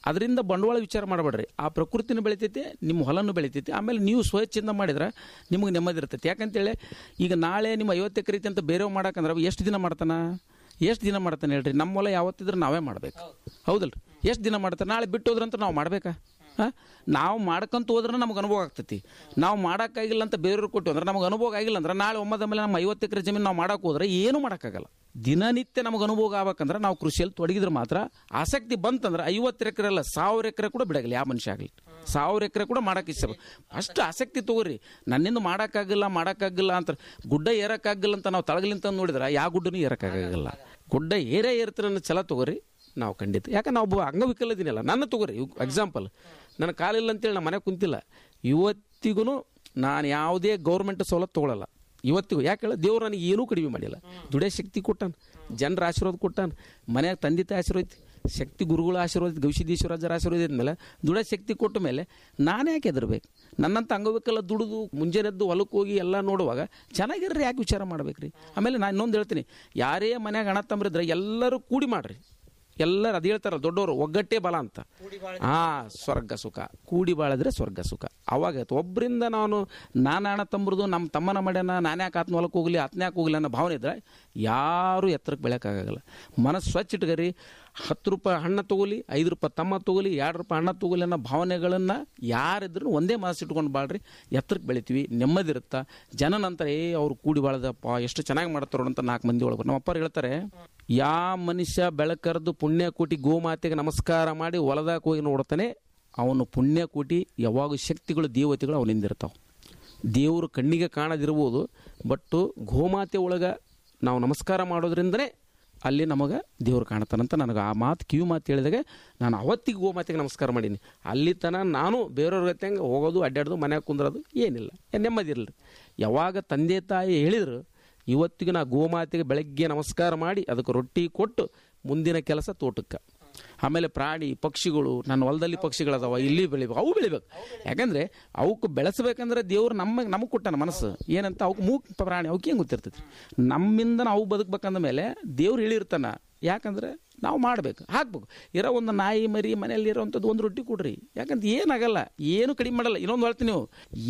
ಅದರಿಂದ ಬಂಡವಾಳ ವಿಚಾರ ಮಾಡಬೇಡ್ರಿ ಆ ಪ್ರಕೃತಿನೂ ಬೆಳಿತೈತಿ ನಿಮ್ಮ ಹೊಲನೂ ಬೆಳಿತೈತಿ ಆಮೇಲೆ ನೀವು ಸ್ವಚ್ಛಂದ ಮಾಡಿದ್ರೆ ನಿಮಗೆ ನೆಮ್ಮದಿ ಇರ್ತೈತಿ ಯಾಕಂತೇಳಿ ಈಗ ನಾಳೆ ನಿಮ್ಮ ಐವತ್ತು ಎಕರೆ ಐತಿ ಅಂತ ಬೇರೆಯವ್ ಮಾಡಕ್ಕಂದ್ರೆ ಅವ ಎಷ್ಟು ದಿನ ಮಾಡ್ತಾನ ಎಷ್ಟು ದಿನ ಮಾಡ್ತಾನೆ ಹೇಳ್ರಿ ನಮ್ಮ ಹೊಲ ಯಾವತ್ತಿದ್ರೆ ನಾವೇ ಮಾಡ್ಬೇಕು ಹೌದಲ್ರಿ ಎಷ್ಟು ದಿನ ಮಾಡ್ತಾನೆ ನಾಳೆ ಬಿಟ್ಟು ಹೋದ್ರಂತ ನಾವು ಮಾಡ್ಬೇಕಾ ಹಾಂ ನಾವು ಮಾಡ್ಕೊಂತ ಹೋದ್ರೆ ನಮಗೆ ಅನುಭವ ಆಗ್ತೈತಿ ನಾವು ಮಾಡೋಕ್ಕಾಗಿಲ್ಲ ಅಂತ ಬೇರೆಯವ್ರು ಕೊಟ್ಟು ಅಂದ್ರೆ ನಮಗೆ ಅನುಭವ ಆಗಿಲ್ಲ ಅಂದ್ರೆ ನಾಳೆ ಒಮ್ಮದ ಮೇಲೆ ನಮ್ಮ ಐವತ್ತು ಎಕರೆ ಜಮೀನು ನಾವು ಮಾಡಕ್ಕೆ ಹೋದ್ರೆ ಏನೂ ಮಾಡೋಕ್ಕಾಗಲ್ಲ ದಿನನಿತ್ಯ ನಮಗೆ ಅನುಭವ ಆಗ್ಬೇಕಂದ್ರೆ ನಾವು ಕೃಷಿಯಲ್ಲಿ ತೊಡಗಿದ್ರೆ ಮಾತ್ರ ಆಸಕ್ತಿ ಬಂತಂದ್ರೆ ಐವತ್ತು ಎಕರೆ ಅಲ್ಲ ಸಾವಿರ ಎಕರೆ ಕೂಡ ಬಿಡಗಲ್ಲ ಯಾವ ಮನುಷ್ಯ ಆಗಲಿ ಸಾವಿರ ಎಕರೆ ಕೂಡ ಮಾಡಕ್ಕೆ ಇಷ್ಟ ಅಷ್ಟು ಆಸಕ್ತಿ ತಗೋರಿ ನನ್ನಿಂದ ಮಾಡೋಕ್ಕಾಗಿಲ್ಲ ಮಾಡೋಕ್ಕಾಗಿಲ್ಲ ಅಂತ ಗುಡ್ಡ ಏರಕ್ಕಾಗಿಲ್ಲ ಅಂತ ನಾವು ತಳಗಲಿಂತ ನೋಡಿದ್ರೆ ಯಾವ ಗುಡ್ಡನೂ ಏರಕ್ಕಾಗಲ್ಲ ಗುಡ್ಡ ಏರೇ ಏರ್ತೀರ ಅನ್ನೋ ಛಲ ತಗೋರಿ ನಾವು ಖಂಡಿತ ಯಾಕಂದ್ರೆ ನಾವು ಒಬ್ಬ ಅಂಗವಿಕಲ ಇದೀನಲ್ಲ ನನ್ನ ತಗೋರಿ ಎಕ್ಸಾಂಪಲ್ ನನ್ನ ಕಾಲಿಲ್ಲ ಅಂತೇಳಿ ನಾನು ಮನೆ ಕುಂತಿಲ್ಲ ಇವತ್ತಿಗೂ ನಾನು ಯಾವುದೇ ಗೌರ್ಮೆಂಟ್ ಸವಲತ್ತು ತೊಗೊಳಲ್ಲ ಇವತ್ತಿಗೂ ಯಾಕೆ ಹೇಳ ದೇವ್ರು ನನಗೆ ಏನೂ ಕಡಿಮೆ ಮಾಡಿಲ್ಲ ದುಡಿಯೋ ಶಕ್ತಿ ಕೊಟ್ಟಾನ ಜನರ ಆಶೀರ್ವಾದ ಕೊಟ್ಟಾನ ಮನ್ಯಾಗ ತಂದೆ ತಾಯಿ ಆಶೀರ್ವಾದ ಐತಿ. ಶಕ್ತಿ ಗುರುಗಳ ಆಶೀರ್ವಾದ ಗವಿಸಿದ್ದೇಶ್ವರಾಜರ ಆಶೀರ್ವಾದ ಇದ್ಮೇಲೆ ದುಡಿಯೋ ಶಕ್ತಿ ಕೊಟ್ಟ ಮೇಲೆ ನಾನೇ ಯಾಕೆ ಹೆದರ್ಬೇಕು ನನ್ನಂತ ಅಂಗವಿಕಲ ದುಡಿದು ಮುಂಜಾನೆದ್ದು ಹೊಲಕ್ಕೆ ಹೋಗಿ ಎಲ್ಲ ನೋಡುವಾಗ ಚೆನ್ನಾಗಿರ್ರಿ ಯಾಕೆ ವಿಚಾರ ಮಾಡ್ಬೇಕ್ರಿ ಆಮೇಲೆ ನಾನು ಇನ್ನೊಂದು ಹೇಳ್ತೀನಿ ಯಾರೇ ಮನ್ಯಾಗ ಹಣ ತಂಬ್ರಿದ್ರೆ ಎಲ್ಲರೂ ಕೂಡಿ ಮಾಡ್ರಿ ಎಲ್ಲರೂ ಅದು ಹೇಳ್ತಾರಲ್ಲ ದೊಡ್ಡವರು ಒಗ್ಗಟ್ಟೇ ಬಲ ಅಂತ ಹಾ ಸ್ವರ್ಗ ಸುಖ ಕೂಡಿ ಬಾಳಿದ್ರೆ ಸ್ವರ್ಗ ಸುಖ ಅವಾಗ ಆಯ್ತು. ಒಬ್ರಿಂದ ನಾನು ನಾನು ಹಣ ತಂಬ್ರದು ನಮ್ಮ ತಮ್ಮನ ಮಾಡ್ಯಾನ ನಾನೇ ಯಾಕೆ ಆತ್ನ ಹೊಲಕ್ಕೆ ಹೋಗ್ಲಿ ಆತ್ನ ಯಾಕೆ ಹೋಗ್ಲಿ ಅನ್ನೋ ಭಾವನೆ ಇದ್ರೆ ಯಾರು ಎತ್ತರಕ್ಕೆ ಬೆಳೆಯೋಕ್ಕಾಗಲ್ಲ ಮನಸ್ಸು ಸ್ವಚ್ಛ ಇಟ್ಕರಿ ಹತ್ತು ರೂಪಾಯಿ ಹಣ್ಣ ತಗೋಲಿ ಐದು ರೂಪಾಯಿ ತಮ್ಮ ತಗೋಲಿ ಎರಡು ರೂಪಾಯಿ ಹಣ್ಣ ತಗೋಲಿ ಅನ್ನೋ ಭಾವನೆಗಳನ್ನು ಯಾರಿದ್ರು ಒಂದೇ ಮನಸ್ಸು ಇಟ್ಕೊಂಡು ಬಾಳ್ರಿ ಎತ್ತರಕ್ಕೆ ಬೆಳಿತೀವಿ ನೆಮ್ಮದಿ ಇರುತ್ತಾ ಜನ ನಂತರ ಏ ಅವ್ರು ಕೂಡಿ ಬಾಳ್ದಪ್ಪ ಎಷ್ಟು ಚೆನ್ನಾಗಿ ಮಾಡ್ತಾರೋ ಅಂತ ನಾಲ್ಕು ಮಂದಿ ಒಳಗೆ ನಮ್ಮ ಅಪ್ಪರು ಹೇಳ್ತಾರೆ ಯಾ ಮನುಷ್ಯ ಬೆಳಕರ್ದು ಪುಣ್ಯ ಕೋಟಿ ಗೋಮಾತೆಗೆ ನಮಸ್ಕಾರ ಮಾಡಿ ಹೊಲದಾಗ ಹೋಗಿ ನೋಡ್ತಾನೆ ಅವನು ಪುಣ್ಯ ಕೋಟಿ ಯಾವಾಗ ಶಕ್ತಿಗಳು ದೇವತೆಗಳು ಅವನಿಂದಿರ್ತಾವೆ ದೇವರು ಕಣ್ಣಿಗೆ ಕಾಣದಿರ್ಬೋದು ಬಟ್ ಗೋಮಾತೆ ಒಳಗೆ ನಾವು ನಮಸ್ಕಾರ ಮಾಡೋದ್ರಿಂದನೇ ಅಲ್ಲಿ ನಮಗೆ ದೇವ್ರು ಕಾಣ್ತಾನಂತ ನನಗೆ ಆ ಮಾತು ಕಿವಿ ಮಾತು ಹೇಳಿದಾಗ ನಾನು ಅವತ್ತಿಗೆ ಗೋಮಾತೆಗೆ ನಮಸ್ಕಾರ ಮಾಡೀನಿ ಅಲ್ಲಿ ತನ ನಾನು ಬೇರೆಯವ್ರ ಗತಿ ಹಂಗೆ ಹೋಗೋದು ಅಡ್ಡಾಡೋದು ಮನ್ಯಾಗ ಕುಂದ್ರೋದು ಏನಿಲ್ಲ ಏನ್ ನೆಮ್ಮದಿ ಇರಲಿ ಯಾವಾಗ ತಂದೆ ತಾಯಿ ಹೇಳಿದ್ರು ಇವತ್ತಿಗೆ ನಾ ಗೋಮಾತೆಗೆ ಬೆಳಗ್ಗೆ ನಮಸ್ಕಾರ ಮಾಡಿ ಅದಕ್ಕೆ ರೊಟ್ಟಿ ಕೊಟ್ಟು ಮುಂದಿನ ಕೆಲಸ ತೋಟಕ್ಕೆ ಆಮೇಲೆ ಪ್ರಾಣಿ ಪಕ್ಷಿಗಳು ನನ್ನ ಹೊಲದಲ್ಲಿ ಪಕ್ಷಿಗಳದಾವ ಇಲ್ಲಿ ಬೆಳಿಬೇಕು ಅವು ಬೆಳಿಬೇಕು ಯಾಕಂದ್ರೆ ಅವಕ್ಕೆ ಬೆಳೆಸ್ಬೇಕಂದ್ರೆ ದೇವ್ರು ನಮ್ಮ ನಮಗೆ ಕೊಟ್ಟಾನ ಮನಸ್ಸು ಏನಂತ ಅವಕ್ಕೆ ಮೂಕ್ ಪ್ರಾಣಿ ಅವಕ್ಕೆ ಹೆಂಗೆ ಗೊತ್ತಿರ್ತೈತಿ ನಮ್ಮಿಂದ ನಾವು ಬದುಕ್ಬೇಕಂದ ಮೇಲೆ ದೇವ್ರು ಹೇಳಿರ್ತಾನ ಯಾಕಂದ್ರೆ ನಾವು ಮಾಡ್ಬೇಕು ಹಾಕ್ಬೇಕು ಇರೋ ಒಂದು ನಾಯಿ ಮರಿ ಮನೆಯಲ್ಲಿ ಇರೋವಂಥದ್ದು ಒಂದು ರೊಟ್ಟಿ ಕೊಡ್ರಿ ಯಾಕಂತ ಏನಾಗಲ್ಲ ಏನು ಕಡಿಮೆ ಮಾಡಲ್ಲ ಇನ್ನೊಂದು ಹೇಳ್ತೀನಿ ನೀವು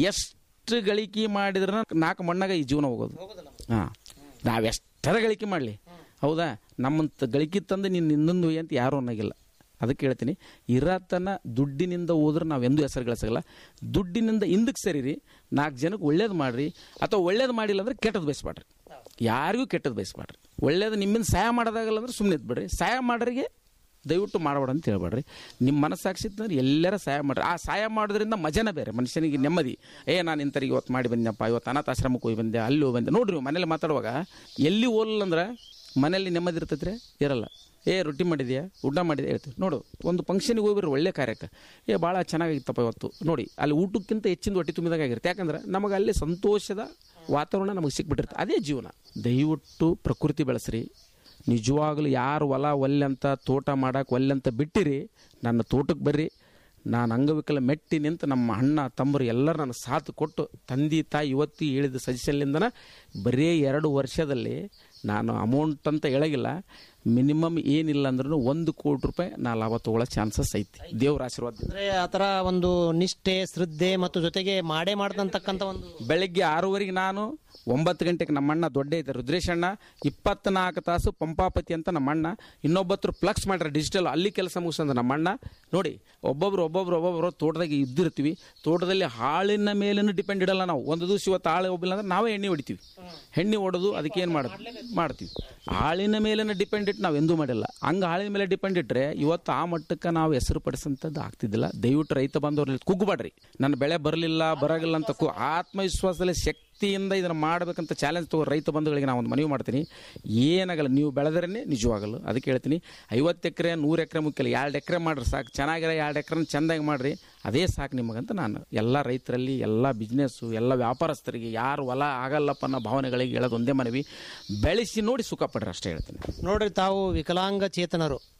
ಎಷ್ಟು ಗಳಿಕೆ ಮಾಡಿದ್ರೆ ನಾಲ್ಕು ಮಣ್ಣಾಗ ಈ ಜೀವನ ಹೋಗೋದು ಹಾಂ ನಾವೆಷ್ಟರ ಗಳಿಕೆ ಮಾಡಲಿ ಹೌದಾ ನಮ್ಮಂತ ಗಳಿಕೆ ತಂದು ನೀನು ಇನ್ನೊಂದು ಅಂತ ಯಾರೂ ಅನ್ನೋಗಿಲ್ಲ ಅದಕ್ಕೆ ಹೇಳ್ತೀನಿ ಇರತನ ದುಡ್ಡಿನಿಂದ ಹೋದ್ರೆ ನಾವು ಎಂದೂ ಹೆಸರು ಗಳಿಸಲ್ಲ ದುಡ್ಡಿನಿಂದ ಹಿಂದಕ್ಕೆ ಸರಿರಿ ನಾಲ್ಕು ಜನಕ್ಕೆ ಒಳ್ಳೇದು ಮಾಡ್ರಿ ಅಥವಾ ಒಳ್ಳೇದು ಮಾಡಿಲ್ಲ ಅಂದ್ರೆ ಕೆಟ್ಟದ್ದು ಬಯಸ್ಬೇಡ್ರಿ ಯಾರಿಗೂ ಕೆಟ್ಟದ್ದು ಬಯಸ್ಬೇಡ್ರಿ ಒಳ್ಳೇದು ನಿಮ್ಮಿಂದ ಸಹಾಯ ಮಾಡೋದಾಗಲ್ಲ ಅಂದ್ರೆ ಸುಮ್ಮನೆ ಇದ್ಬಿಡ್ರಿ ಸಹಾಯ ಮಾಡೋರಿಗೆ ದಯವಿಟ್ಟು ಮಾಡಬೇಡ ಅಂತ ಹೇಳ್ಬೇಡ್ರಿ ನಿಮ್ಮ ಮನಸ್ಸಾಕ್ಷಿ ಇತ್ತಂದ್ರೆ ಎಲ್ಲರ ಸಹಾಯ ಮಾಡ್ರಿ ಆ ಸಹಾಯ ಮಾಡೋದ್ರಿಂದ ಮಜನ ಬೇರೆ ಮನುಷ್ಯನಿಗೆ ನೆಮ್ಮದಿ ಏ ನಾನು ಇಂಥರಿಗೆ ಇವತ್ತು ಮಾಡಿ ಬಂದೆಪ್ಪ ಇವತ್ತು ಅನಾಥಾಶ್ರಮಕ್ಕೆ ಹೋಗಿ ಬಂದೆ ಅಲ್ಲಿ ಹೋಗಿ ಬಂದೆ ನೋಡ್ರಿ ಮನೇಲಿ ಮಾತಾಡುವಾಗ ಎಲ್ಲಿ ಹೋಗಲ್ಲ ಅಂದ್ರೆ ಮನೇಲಿ ನೆಮ್ಮದಿ ಇರ್ತೈತ್ರಿ ಇರಲ್ಲ ಏ ರೊಟ್ಟಿ ಮಾಡಿದ್ಯಾ ಊಟ ಮಾಡಿದೆ ಹೇಳ್ತೀವಿ ನೋಡು ಒಂದು ಫಂಕ್ಷನಿಗೆ ಹೋಗ್ಬಿಡ್ರಿ ಒಳ್ಳೆ ಕಾರ್ಯಕ್ಕೆ ಏ ಭಾಳ ಚೆನ್ನಾಗಿತ್ತಪ್ಪ ಇವತ್ತು ನೋಡಿ ಅಲ್ಲಿ ಊಟಕ್ಕಿಂತ ಹೆಚ್ಚಿನ ಹೊಟ್ಟೆ ತುಂಬಿದಾಗ ಆಗಿರುತ್ತೆ ಯಾಕಂದ್ರೆ ನಮಗೆ ಅಲ್ಲಿ ಸಂತೋಷದ ವಾತಾವರಣ ನಮಗೆ ಸಿಕ್ಬಿಟ್ಟಿರುತ್ತೆ ಅದೇ ಜೀವನ ದಯವಿಟ್ಟು ಪ್ರಕೃತಿ ಬೆಳೆಸ್ರಿ ನಿಜವಾಗ್ಲೂ ಯಾರು ಹೊಲ ಒಲ್ಲೆಂತ ತೋಟ ಮಾಡಕ್ಕೆ ಒಲ್ಲೆಂತ ಬಿಟ್ಟಿರಿ ನನ್ನ ತೋಟಕ್ಕೆ ಬರ್ರಿ ನಾನು ಅಂಗವಿಕಲ ಮೆಟ್ಟಿ ನಿಂತು ನಮ್ಮ ಅಣ್ಣ ತಮ್ಮರು ಎಲ್ಲರೂ ನನಗೆ ಸಾಥ್ ಕೊಟ್ಟು ತಂದೆ ತಾಯಿ ಇವತ್ತಿ ಹೇಳಿದ ಸಜೆಷನ್ಲಿಂದನ ಬರೀ ಎರಡು ವರ್ಷದಲ್ಲಿ ನಾನು ಅಮೌಂಟ್ ಅಂತ ಹೇಳಗಿಲ್ಲ ಮಿನಿಮಮ್ ಏನಿಲ್ಲ ಅಂದ್ರೂ ಒಂದು ಕೋಟಿ ರೂಪಾಯಿ ನಾ ಲಾಭ ತಗೊಳ್ಳೋ ಚಾನ್ಸಸ್ ಐತಿ ದೇವ್ರ ಆಶೀರ್ವಾದ ಅಂದ್ರೆ ಆತರ ಒಂದು ನಿಷ್ಠೆ ಶ್ರದ್ಧೆ ಮತ್ತು ಜೊತೆಗೆ ಮಾಡೇ ಮಾಡ್ತಕ್ಕಂಥ ಒಂದು ಬೆಳಗ್ಗೆ ಆರೂವರೆಗೆ ನಾನು ಒಂಬತ್ತು ಗಂಟೆಗೆ ನಮ್ಮಣ್ಣ ದೊಡ್ಡ ಐತೆ ರುದ್ರೇಶ್ ಅಣ್ಣ ಇಪ್ಪತ್ನಾಲ್ಕು ತಾಸು ಪಂಪಾಪತಿ ಅಂತ ನಮ್ಮಣ್ಣ ಇನ್ನೊಬ್ಬತ್ತರು ಫ್ಲಕ್ಸ್ ಮಾಡ್ರೆ ಡಿಜಿಟಲ್ ಅಲ್ಲಿ ಕೆಲಸ ಮುಗಿಸಂದ ನಮ್ಮಣ್ಣ ನೋಡಿ ಒಬ್ಬೊಬ್ರು ಒಬ್ಬೊಬ್ರು ಒಬ್ಬೊಬ್ರು ತೋಟದಾಗ ಇದ್ದಿರ್ತೀವಿ ತೋಟದಲ್ಲಿ ಹಾಳಿನ ಮೇಲೇನು ಡಿಪೆಂಡ್ ಇಡಲ್ಲ ನಾವು ಒಂದು ದಿವಸ ಇವತ್ತು ಹಾಳು ಒಬ್ಬಿಲ್ಲ ಅಂದ್ರೆ ನಾವೇ ಎಣ್ಣೆ ಹೊಡಿತೀವಿ ಎಣ್ಣೆ ಹೊಡೆದು ಅದಕ್ಕೆ ಏನು ಮಾಡೋದು ಮಾಡ್ತೀವಿ ಹಾಳಿನ ಮೇಲೇನೆ ಡಿಪೆಂಡ್ ಇಟ್ಟು ನಾವು ಎಂದೂ ಮಾಡಿಲ್ಲ ಹಂಗೆ ಹಾಳಿನ ಮೇಲೆ ಡಿಪೆಂಡ್ ಇಟ್ಟರೆ ಇವತ್ತು ಆ ಮಟ್ಟಕ್ಕೆ ನಾವು ಹೆಸರು ಪಡಿಸಂಥದ್ದು ಆಗ್ತಿದ್ದಿಲ್ಲ ದಯವಿಟ್ಟು ರೈತ ಬಂದವ್ರಲ್ಲಿ ಕುಗ್ಗಬೇಡ್ರಿ ನನ್ನ ಬೆಳೆ ಬರಲಿಲ್ಲ ಬರಗಿಲ್ಲ ಅಂತ ಕು ಆತ್ಮವಿಶ್ವಾಸದಲ್ಲಿ ಶಕ್ತಿಯಿಂದ ಇದನ್ನು ಮಾಡಬೇಕಂತ ಚಾಲೆಂಜ್ ತಗೋ ರೈತ ಬಂಧುಗಳಿಗೆ ನಾನು ಒಂದು ಮನವಿ ಮಾಡ್ತೀನಿ ಏನಾಗಲ್ಲ ನೀವು ಬೆಳೆದ್ರೇ ನಿಜವಾಗಲ್ಲ ಅದಕ್ಕೆ ಹೇಳ್ತೀನಿ ಐವತ್ತು ಎಕರೆ ನೂರು ಎಕರೆ ಮುಖ್ಯಲ್ಲ ಎರಡು ಎಕರೆ ಮಾಡ್ರಿ ಸಾಕು ಚೆನ್ನಾಗಿರೋ ಎರಡು ಎಕರೆ ಚೆಂದಾಗಿ ಮಾಡ್ರಿ ಅದೇ ಸಾಕು ನಿಮಗಂತ ನಾನು ಎಲ್ಲ ರೈತರಲ್ಲಿ ಎಲ್ಲ ಬಿಸ್ನೆಸ್ಸು ಎಲ್ಲ ವ್ಯಾಪಾರಸ್ಥರಿಗೆ ಯಾರು ಹೊಲ ಆಗಲ್ಲಪ್ಪ ಅನ್ನೋ ಭಾವನೆಗಳಿಗೆ ಹೇಳೋದು ಒಂದೇ ಮನವಿ ಬೆಳೆಸಿ ನೋಡಿ ಸುಖ ಪಡ್ರಿ ಅಷ್ಟೇ ಹೇಳ್ತೀನಿ ನೋಡ್ರಿ ತಾವು ವಿಕಲಾಂಗ ಚೇತನರು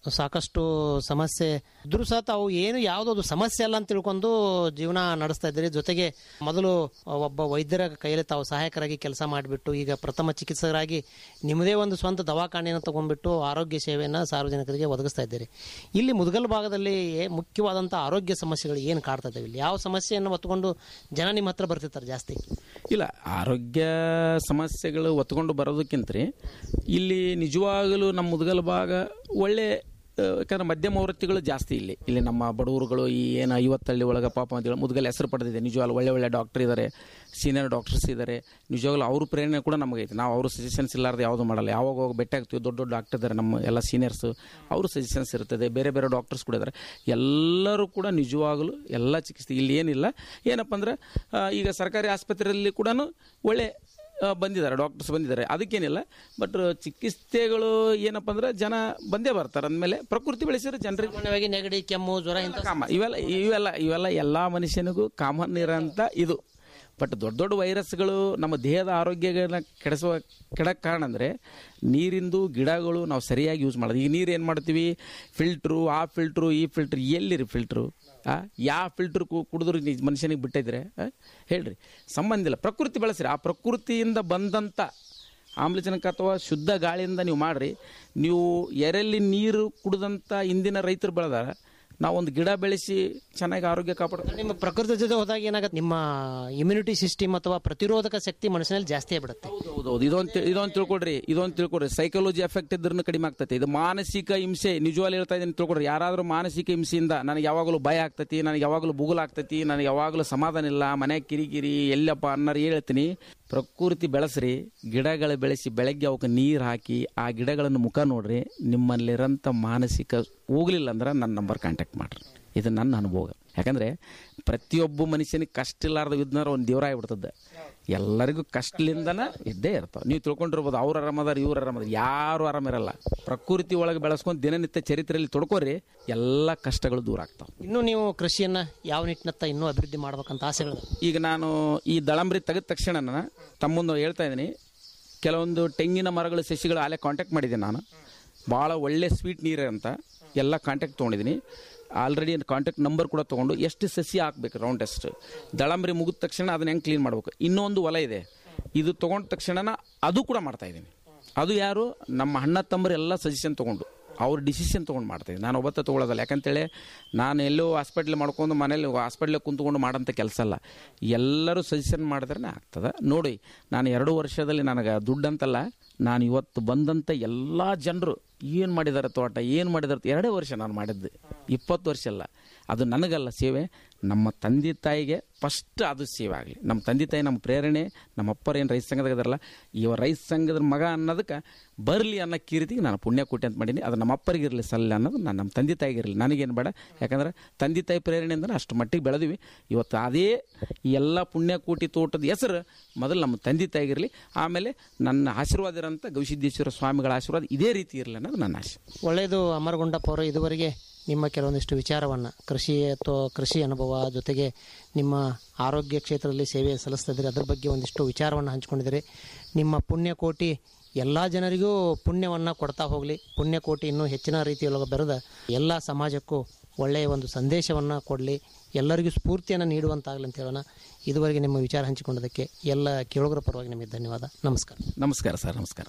ಸಾಕಷ್ಟು ಸಮಸ್ಯೆ ಇದ್ರೂ ಸಹ ತಾವು ಏನು ಯಾವುದೋ ಸಮಸ್ಯೆ ಅಲ್ಲ ಅಂತ ತಿಳ್ಕೊಂಡು ಜೀವನ ನಡೆಸ್ತಾ ಇದ್ದೀರಿ ಜೊತೆಗೆ ಮೊದಲು ಒಬ್ಬ ವೈದ್ಯರ ಕೈಯಲ್ಲಿ ತಾವು ಸಹಾಯಕರಾಗಿ ಕೆಲಸ ಮಾಡಿಬಿಟ್ಟು ಈಗ ಪ್ರಥಮ ಚಿಕಿತ್ಸಕರಾಗಿ ನಿಮ್ಮದೇ ಒಂದು ಸ್ವಂತ ದವಾಖಾನೆಯನ್ನು ತಗೊಂಡ್ಬಿಟ್ಟು ಆರೋಗ್ಯ ಸೇವೆಯನ್ನು ಸಾರ್ವಜನಿಕರಿಗೆ ಒದಗಿಸ್ತಾ ಇದ್ದೀರಿ ಇಲ್ಲಿ ಮುದಗಲ್ ಭಾಗದಲ್ಲಿ ಮುಖ್ಯವಾದಂಥ ಆರೋಗ್ಯ ಸಮಸ್ಯೆಗಳು ಏನು ಕಾಡ್ತಾ ಇದ್ದಾವೆ ಇಲ್ಲಿ ಯಾವ ಸಮಸ್ಯೆಯನ್ನು ಹೊತ್ತುಕೊಂಡು ಜನ ನಿಮ್ಮ ಹತ್ರ ಬರ್ತಿರ್ತಾರೆ ಜಾಸ್ತಿ ಇಲ್ಲ ಆರೋಗ್ಯ ಸಮಸ್ಯೆಗಳು ಒತ್ಕೊಂಡು ಬರೋದಕ್ಕಿಂತ ರೀ ಇಲ್ಲಿ ನಿಜವಾಗಲೂ ನಮ್ಮ ಮುದಗಲ್ ಭಾಗ ಒಳ್ಳೆ ಆ, ಯಾಕಂದ್ರೆ ಮಧ್ಯಮ ವೃತ್ತಿಗಳು ಜಾಸ್ತಿ ಇಲ್ಲಿ ಇಲ್ಲಿ ನಮ್ಮ ಬಡವರುಗಳು ಈ ಏನು ಐವತ್ತಳ್ಳಿ ಒಳಗೆ ಪಾಪ ಮಧ್ಯಗಳು ಮುದಗಲ್ ಹೆಸರು ಪಡೆದಿದೆ ನಿಜವಾಗ್ಲೂ ಒಳ್ಳೆ ಒಳ್ಳೆ ಡಾಕ್ಟರ್ ಇದ್ದಾರೆ ಸೀನಿಯರ್ ಡಾಕ್ಟರ್ಸ್ ಇದ್ದಾರೆ ನಿಜವಾಗ್ಲೂ ಅವ್ರ ಪ್ರೇರಣೆ ಕೂಡ ನಮಗೈತೆ ನಾವು ಅವರು ಸಜೆಷನ್ಸ್ ಇಲ್ಲಾರ್ದು ಯಾವುದು ಮಾಡಲ್ಲ ಯಾವಾಗ ಹೋಗಿ ಭೇಟಿ ಆಗ್ತೀವಿ ದೊಡ್ಡ ದೊಡ್ಡ ಡಾಕ್ಟರ್ ಇದ್ದಾರೆ ನಮ್ಮ ಎಲ್ಲ ಸೀನಿಯರ್ಸು ಅವರು ಸಜೆಷನ್ಸ್ ಇರ್ತದೆ ಬೇರೆ ಬೇರೆ ಡಾಕ್ಟರ್ಸ್ ಕೂಡ ಇದ್ದಾರೆ ಎಲ್ಲರೂ ಕೂಡ ನಿಜವಾಗಲೂ ಎಲ್ಲ ಚಿಕಿತ್ಸೆ ಇಲ್ಲಿ ಏನಿಲ್ಲ ಏನಪ್ಪ ಅಂದ್ರೆ ಆ, ಈಗ ಸರ್ಕಾರಿ ಆಸ್ಪತ್ರೆಯಲ್ಲಿ ಕೂಡ ಒಳ್ಳೆ ಆ, ಬಂದಿದ್ದಾರೆ ಡಾಕ್ಟರ್ಸ್ ಬಂದಿದ್ದಾರೆ ಅದಕ್ಕೇನಿಲ್ಲ ಬಟ್ ಚಿಕಿತ್ಸೆಗಳು ಏನಪ್ಪ ಅಂದ್ರೆ ಜನ ಬಂದೇ ಬರ್ತಾರೆ ಅಂದಮೇಲೆ ಪ್ರಕೃತಿ ಬೆಳೆಸಿದ್ರೆ ಜನರಿಗೆ ಸಾಮಾನ್ಯವಾಗಿ ನೆಗಡಿ ಕೆಮ್ಮು ಜ್ವರ ಇಂಥ ಕಾಮ ಇವೆಲ್ಲ ಇವೆಲ್ಲ ಇವೆಲ್ಲ ಎಲ್ಲ ಮನುಷ್ಯನಿಗೂ ಕಾಮನ್ ಇರೋಂಥ ಇದು ಬಟ್ ದೊಡ್ಡ ದೊಡ್ಡ ವೈರಸ್ಗಳು ನಮ್ಮ ದೇಹದ ಆರೋಗ್ಯಗಳನ್ನ ಕೆಡಿಸುವ ಕೆಡಕ್ಕೆ ಕಾರಣ ಅಂದರೆ ನೀರಿಂದು ಗಿಡಗಳು ನಾವು ಸರಿಯಾಗಿ ಯೂಸ್ ಮಾಡೋದು ಈಗ ನೀರು ಏನು ಮಾಡ್ತೀವಿ ಫಿಲ್ಟ್ರು ಆ ಫಿಲ್ಟ್ರು ಈ ಫಿಲ್ಟ್ರ್ ಎಲ್ಲಿರಿ ಫಿಲ್ಟ್ರು ಆ ಯಾವ ಫಿಲ್ಟ್ರ್ ಕುಡಿದ್ರು ನೀ ಮನುಷ್ಯನಿಗೆ ಬಿಟ್ಟಿದ್ರೆ ಆ? ಹೇಳ್ರಿ ಸಂಬಂಧ ಇಲ್ಲ ಪ್ರಕೃತಿ ಬೆಳೆಸ್ರಿ ಆ ಪ್ರಕೃತಿಯಿಂದ ಬಂದಂಥ ಆಮ್ಲಜನಕ ಅಥವಾ ಶುದ್ಧ ಗಾಳಿಯಿಂದ ನೀವು ಮಾಡ್ರಿ ನೀವು ಎರೆಲ್ಲಿ ನೀರು ಕುಡಿದಂಥ ಇಂದಿನ ರೈತರು ಬೆಳೆದಾರ ನಾವೊಂದು ಗಿಡ ಬೆಳೆಸಿ ಚೆನ್ನಾಗಿ ಆರೋಗ್ಯ ಕಾಪಾಡ್ತಾರೆ ನಿಮ್ಮ ಪ್ರಕೃತಿ ಜೊತೆ ಹೋದಾಗ ಏನಾಗುತ್ತೆ ನಿಮ್ಮ ಇಮ್ಯುನಿಟಿ ಸಿಸ್ಟಮ್ ಅಥವಾ ಪ್ರತಿರೋಧಕ ಶಕ್ತಿ ಮನುಷ್ಯನಲ್ಲಿ ಜಾಸ್ತಿ ಆಗ್ಬಿಡುತ್ತೆ ಹೌದೌದು ಇದೊಂದು ಇದೊಂದು ತಿಳ್ಕೊಡ್ರಿ ಇದೊಂದು ತಿಳ್ಕೊಡ್ರಿ ಸೈಕಾಲಜಿ ಎಫೆಕ್ಟ್ ಇದ್ರೂ ಕಡಿಮೆ ಆಗ್ತೈತಿ ಇದು ಮಾನಸಿಕ ಹಿಂಸೆ ನಿಜವಾಗ್ಲೂ ಹೇಳ್ತಾ ಇದ್ದೀನಿ ತಿಳ್ಕೊಡ್ರಿ ಯಾರಾದರೂ ಮಾನಸಿಕ ಹಿಂಸೆಯಿಂದ ನನಗೆ ಯಾವಾಗಲೂ ಭಯ ಆಗ್ತೈತಿ ನನಗೆ ಯಾವಾಗಲೂ ಬುಗುಲ್ ಆಗ್ತೈತಿ ನನಗೆ ಯಾವಾಗಲೂ ಸಮಾಧಾನ ಇಲ್ಲ ಮನೆ ಕಿರಿಕಿರಿ ಎಲ್ಲಪ್ಪ ಅನ್ನೋರು ಹೇಳ್ತೀನಿ ಪ್ರಕೃತಿ ಬೆಳೆಸ್ರಿ ಗಿಡಗಳು ಬೆಳೆಸಿ ಬೆಳಗ್ಗೆ ಅವಕ್ಕೆ ನೀರು ಹಾಕಿ ಆ ಗಿಡಗಳನ್ನು ಮುಖ ನೋಡ್ರಿ ನಿಮ್ಮಲ್ಲಿರೋಂಥ ಮಾನಸಿಕ ಹೋಗ್ಲಿಲ್ಲ ಅಂದ್ರೆ ನನ್ನ ನಂಬರ್ ಕಾಂಟ್ಯಾಕ್ಟ್ ಮಾಡ್ರಿ ಇದು ನನ್ನ ಅನುಭವ ಯಾಕಂದ್ರೆ ಪ್ರತಿಯೊಬ್ಬ ಮನುಷ್ಯನಿಗೆ ಕಷ್ಟ ಇಲ್ಲಾರ್ದ ಇದ್ನಾರ ಒಂದು ದೇವ್ರ ಆಗ್ಬಿಡ್ತದೆ ಎಲ್ಲರಿಗೂ ಕಷ್ಟಲಿಂದನ ಇದ್ದೇ ಇರ್ತಾವೆ ನೀವು ತಿಳ್ಕೊಂಡಿರ್ಬೋದು ಅವ್ರು ಆರಾಮದಾರ ಇವ್ರು ಆರಾಮದಾರ ಯಾರು ಆರಾಮಿರಲ್ಲ ಪ್ರಕೃತಿ ಒಳಗೆ ಬೆಳೆಸ್ಕೊಂಡು ದಿನನಿತ್ಯ ಚರಿತ್ರೆಯಲ್ಲಿ ತೊಡ್ಕೋರಿ ಎಲ್ಲ ಕಷ್ಟಗಳು ದೂರ ಆಗ್ತಾವೆ ಇನ್ನು ನೀವು ಕೃಷಿಯನ್ನ ಯಾವ ನಿಟ್ಟಿನತ್ತ ಇನ್ನೂ ಅಭಿವೃದ್ಧಿ ಮಾಡ್ಬೇಕಂತ ಆಸೆಗಳು ಈಗ ನಾನು ಈ ದಳಂಬ್ರಿ ತೆಗೆದ ತಕ್ಷಣ ತಮ್ಮ ಮುಂದೆ ಹೇಳ್ತಾ ಇದ್ದೀನಿ ಕೆಲವೊಂದು ತೆಂಗಿನ ಮರಗಳ ಸಸಿಗಳು ಅಲ್ಲೇ ಕಾಂಟ್ಯಾಕ್ಟ್ ಮಾಡಿದ್ದೀನಿ ನಾನು ಭಾಳ ಒಳ್ಳೆ ಸ್ವೀಟ್ ನೀರು ಅಂತ ಎಲ್ಲ ಕಾಂಟ್ಯಾಕ್ಟ್ ತೊಗೊಂಡಿದ್ದೀನಿ ಆಲ್ರೆಡಿ ಕಾಂಟ್ಯಾಕ್ಟ್ ನಂಬರ್ ಕೂಡ ತೊಗೊಂಡು ಎಷ್ಟು ಸಸಿ ಹಾಕ್ಬೇಕು ರೌಂಡ್ ಟೆಸ್ಟ್ ದಳಂಬ್ರಿ ಮುಗಿದ ತಕ್ಷಣ ಅದನ್ನ ಹೆಂಗೆ ಕ್ಲೀನ್ ಮಾಡ್ಬೇಕು ಇನ್ನೊಂದು ಹೊಲ ಇದೆ ಇದು ತೊಗೊಂಡ ತಕ್ಷಣ ಅದು ಕೂಡ ಮಾಡ್ತಾ ಇದ್ದೀನಿ ಅದು ಯಾರು ನಮ್ಮ ಅಣ್ಣ ತಮ್ಮರು ಎಲ್ಲ ಸಜೆಷನ್ ತೊಗೊಂಡು ಅವ್ರ ಡಿಸಿಷನ್ ತೊಗೊಂಡು ಮಾಡ್ತಾಯಿದ್ದೆ ನಾನು ಒಬ್ಬತ್ತ ತೊಗೊಳೋದಲ್ಲ ಯಾಕಂತೇಳಿ ನಾನು ಎಲ್ಲೋ ಹಾಸ್ಪಿಟ್ಲ್ ಮಾಡ್ಕೊಂಡು ಮನೇಲಿ ಹಾಸ್ಪಿಟ್ಲಿಗೆ ಕುಂತ್ಕೊಂಡು ಮಾಡೋಂಥ ಕೆಲಸ ಅಲ್ಲ ಎಲ್ಲರೂ ಸಜೆಷನ್ ಮಾಡಿದ್ರೆ ಆಗ್ತದೆ ನೋಡಿ ನಾನು ಎರಡು ವರ್ಷದಲ್ಲಿ ನನಗೆ ದುಡ್ಡಂತಲ್ಲ ನಾನು ಇವತ್ತು ಬಂದಂಥ ಎಲ್ಲ ಜನರು ಏನು ಮಾಡಿದ್ದಾರೆ ತೋಟ ಏನು ಮಾಡಿದಾರೆ ಎರಡೇ ವರ್ಷ ನಾನು ಮಾಡಿದ್ದು ಇಪ್ಪತ್ತು ವರ್ಷ ಅಲ್ಲ ಅದು ನನಗಲ್ಲ ಸೇವೆ ನಮ್ಮ ತಂದೆ ತಾಯಿಗೆ ಫಸ್ಟ್ ಅದು ಸೇವೆ ಆಗಲಿ ನಮ್ಮ ತಂದೆ ತಾಯಿ ನಮ್ಮ ಪ್ರೇರಣೆ ನಮ್ಮ ಅಪ್ಪರು ಏನು ರೈತ ಸಂಘದಾಗ ಇದಾರಲ್ಲ ಇವ ರೈತ ಸಂಘದ ಮಗ ಅನ್ನೋದಕ್ಕೆ ಬರಲಿ ಅನ್ನೋ ಕೀರ್ತಿಗೆ ನಾನು ಪುಣ್ಯ ಕೊಟ್ಟೆ ಅಂತ ಮಾಡೀನಿ ಅದು ನಮ್ಮ ಅಪ್ಪರಿಗೆ ಇರಲಿ ಸಲ್ಲ ಅನ್ನೋದು ನಾನು ನಮ್ಮ ತಂದೆ ತಾಯಿಗೆ ಇರಲಿ ನನಗೇನು ಬೇಡ ಯಾಕಂದ್ರೆ ತಂದೆ ತಾಯಿ ಪ್ರೇರಣೆಯಿಂದ ಅಷ್ಟು ಮಟ್ಟಿಗೆ ಬೆಳೆದಿವಿ ಇವತ್ತು ಅದೇ ಈ ಎಲ್ಲ ಪುಣ್ಯ ಕೋಟಿ ತೋಟದ ಹೆಸರು ಮೊದಲು ನಮ್ಮ ತಂದೆ ತಾಯಿಗಿರಲಿ ಆಮೇಲೆ ನನ್ನ ಆಶೀರ್ವಾದ ಇರೋಂಥ ಗವಿಸಿದ್ದೇಶ್ವರ ಸ್ವಾಮಿಗಳ ಆಶೀರ್ವಾದ ಇದೇ ರೀತಿ ಇರಲಿ ಅನ್ನೋದು ನನ್ನ ಆಶೆ ಒಳ್ಳೆಯದು ಅಮರಗುಂಡಪ್ಪ ಅವರು ಇದುವರೆಗೆ ನಿಮ್ಮ ಕೆಲವೊಂದಿಷ್ಟು ವಿಚಾರವನ್ನು ಕೃಷಿ ಅಥವಾ ಕೃಷಿ ಅನುಭವ ಜೊತೆಗೆ ನಿಮ್ಮ ಆರೋಗ್ಯ ಕ್ಷೇತ್ರದಲ್ಲಿ ಸೇವೆ ಸಲ್ಲಿಸ್ತಾ ಇದ್ದೀರಿ ಅದ್ರ ಬಗ್ಗೆ ಒಂದಿಷ್ಟು ವಿಚಾರವನ್ನು ಹಂಚ್ಕೊಂಡಿದ್ದೀರಿ ನಿಮ್ಮ ಪುಣ್ಯಕೋಟಿ ಎಲ್ಲ ಜನರಿಗೂ ಪುಣ್ಯವನ್ನು ಕೊಡ್ತಾ ಹೋಗಲಿ ಪುಣ್ಯಕೋಟಿ ಇನ್ನೂ ಹೆಚ್ಚಿನ ರೀತಿಯೊಳಗೆ ಬೆರೆದ ಎಲ್ಲ ಸಮಾಜಕ್ಕೂ ಒಳ್ಳೆಯ ಒಂದು ಸಂದೇಶವನ್ನು ಕೊಡಲಿ ಎಲ್ಲರಿಗೂ ಸ್ಫೂರ್ತಿಯನ್ನು ನೀಡುವಂತಾಗಲಿ ಅಂತ ಹೇಳೋಣ ಇದುವರೆಗೆ ನಿಮ್ಮ ವಿಚಾರ ಹಂಚಿಕೊಂಡದಕ್ಕೆ ಎಲ್ಲ ಕೇಳುಗರ ಪರವಾಗಿ ನಿಮಗೆ ಧನ್ಯವಾದ ನಮಸ್ಕಾರ ನಮಸ್ಕಾರ ಸರ್ ನಮಸ್ಕಾರ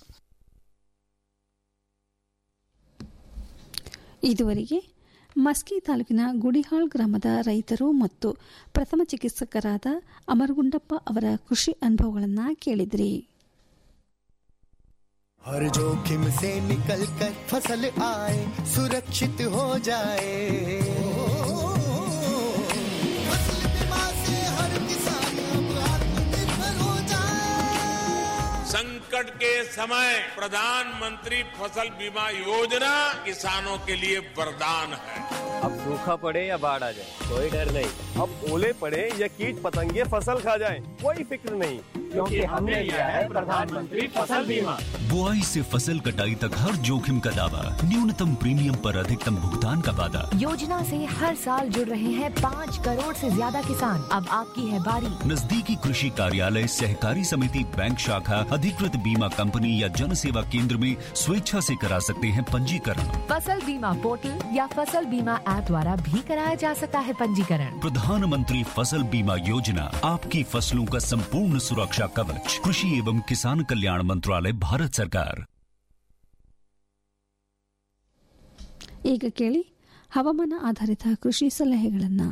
ಇದುವರೆಗೆ ಮಸ್ಕಿ ತಾಲೂಕಿನ ಗುಡಿಹಾಳ್ ಗ್ರಾಮದ ರೈತರು ಮತ್ತು ಪ್ರಥಮ ಚಿಕಿತ್ಸಕರಾದ ಅಮರಗುಂಡಪ್ಪ ಅವರ ಕೃಷಿ ಅನುಭವಗಳನ್ನು ಕೇಳಿದ್ರಿ हर जोखिम से निकल कर फसल आए सुरक्षित हो जाए फसल बीमा से हर किसान अब आत्मनिर्भर हो जाए संकट के समय प्रधानमंत्री फसल बीमा योजना किसानों के लिए वरदान है अब सूखा पड़े या बाढ़ आ जाए कोई डर नहीं अब ओले पड़े या कीट पतंगे फसल खा जाए कोई फिक्र नहीं क्योंकि हमने लिया है प्रधानमंत्री फसल बीमा बुआई से फसल कटाई तक हर जोखिम का दावा न्यूनतम प्रीमियम पर अधिकतम भुगतान का वादा योजना से हर साल जुड़ रहे हैं पाँच करोड़ से ज्यादा किसान अब आपकी है बारी नजदीकी कृषि कार्यालय सहकारी समिति बैंक शाखा अधिकृत बीमा कंपनी या जन सेवा केंद्र में स्वेच्छा से करा सकते हैं पंजीकरण फसल बीमा पोर्टल या फसल बीमा ऐप द्वारा भी कराया जा सकता है पंजीकरण प्रधानमंत्री फसल बीमा योजना आपकी फसलों का संपूर्ण सुरक्षा कवच कृषि एवं किसान कल्याण मंत्रालय भारत सरकार ಈಗ ಕೇಳಿ ಹವಾಮಾನ ಆಧಾರಿತ ಕೃಷಿ ಸಲಹೆಗಳನ್ನು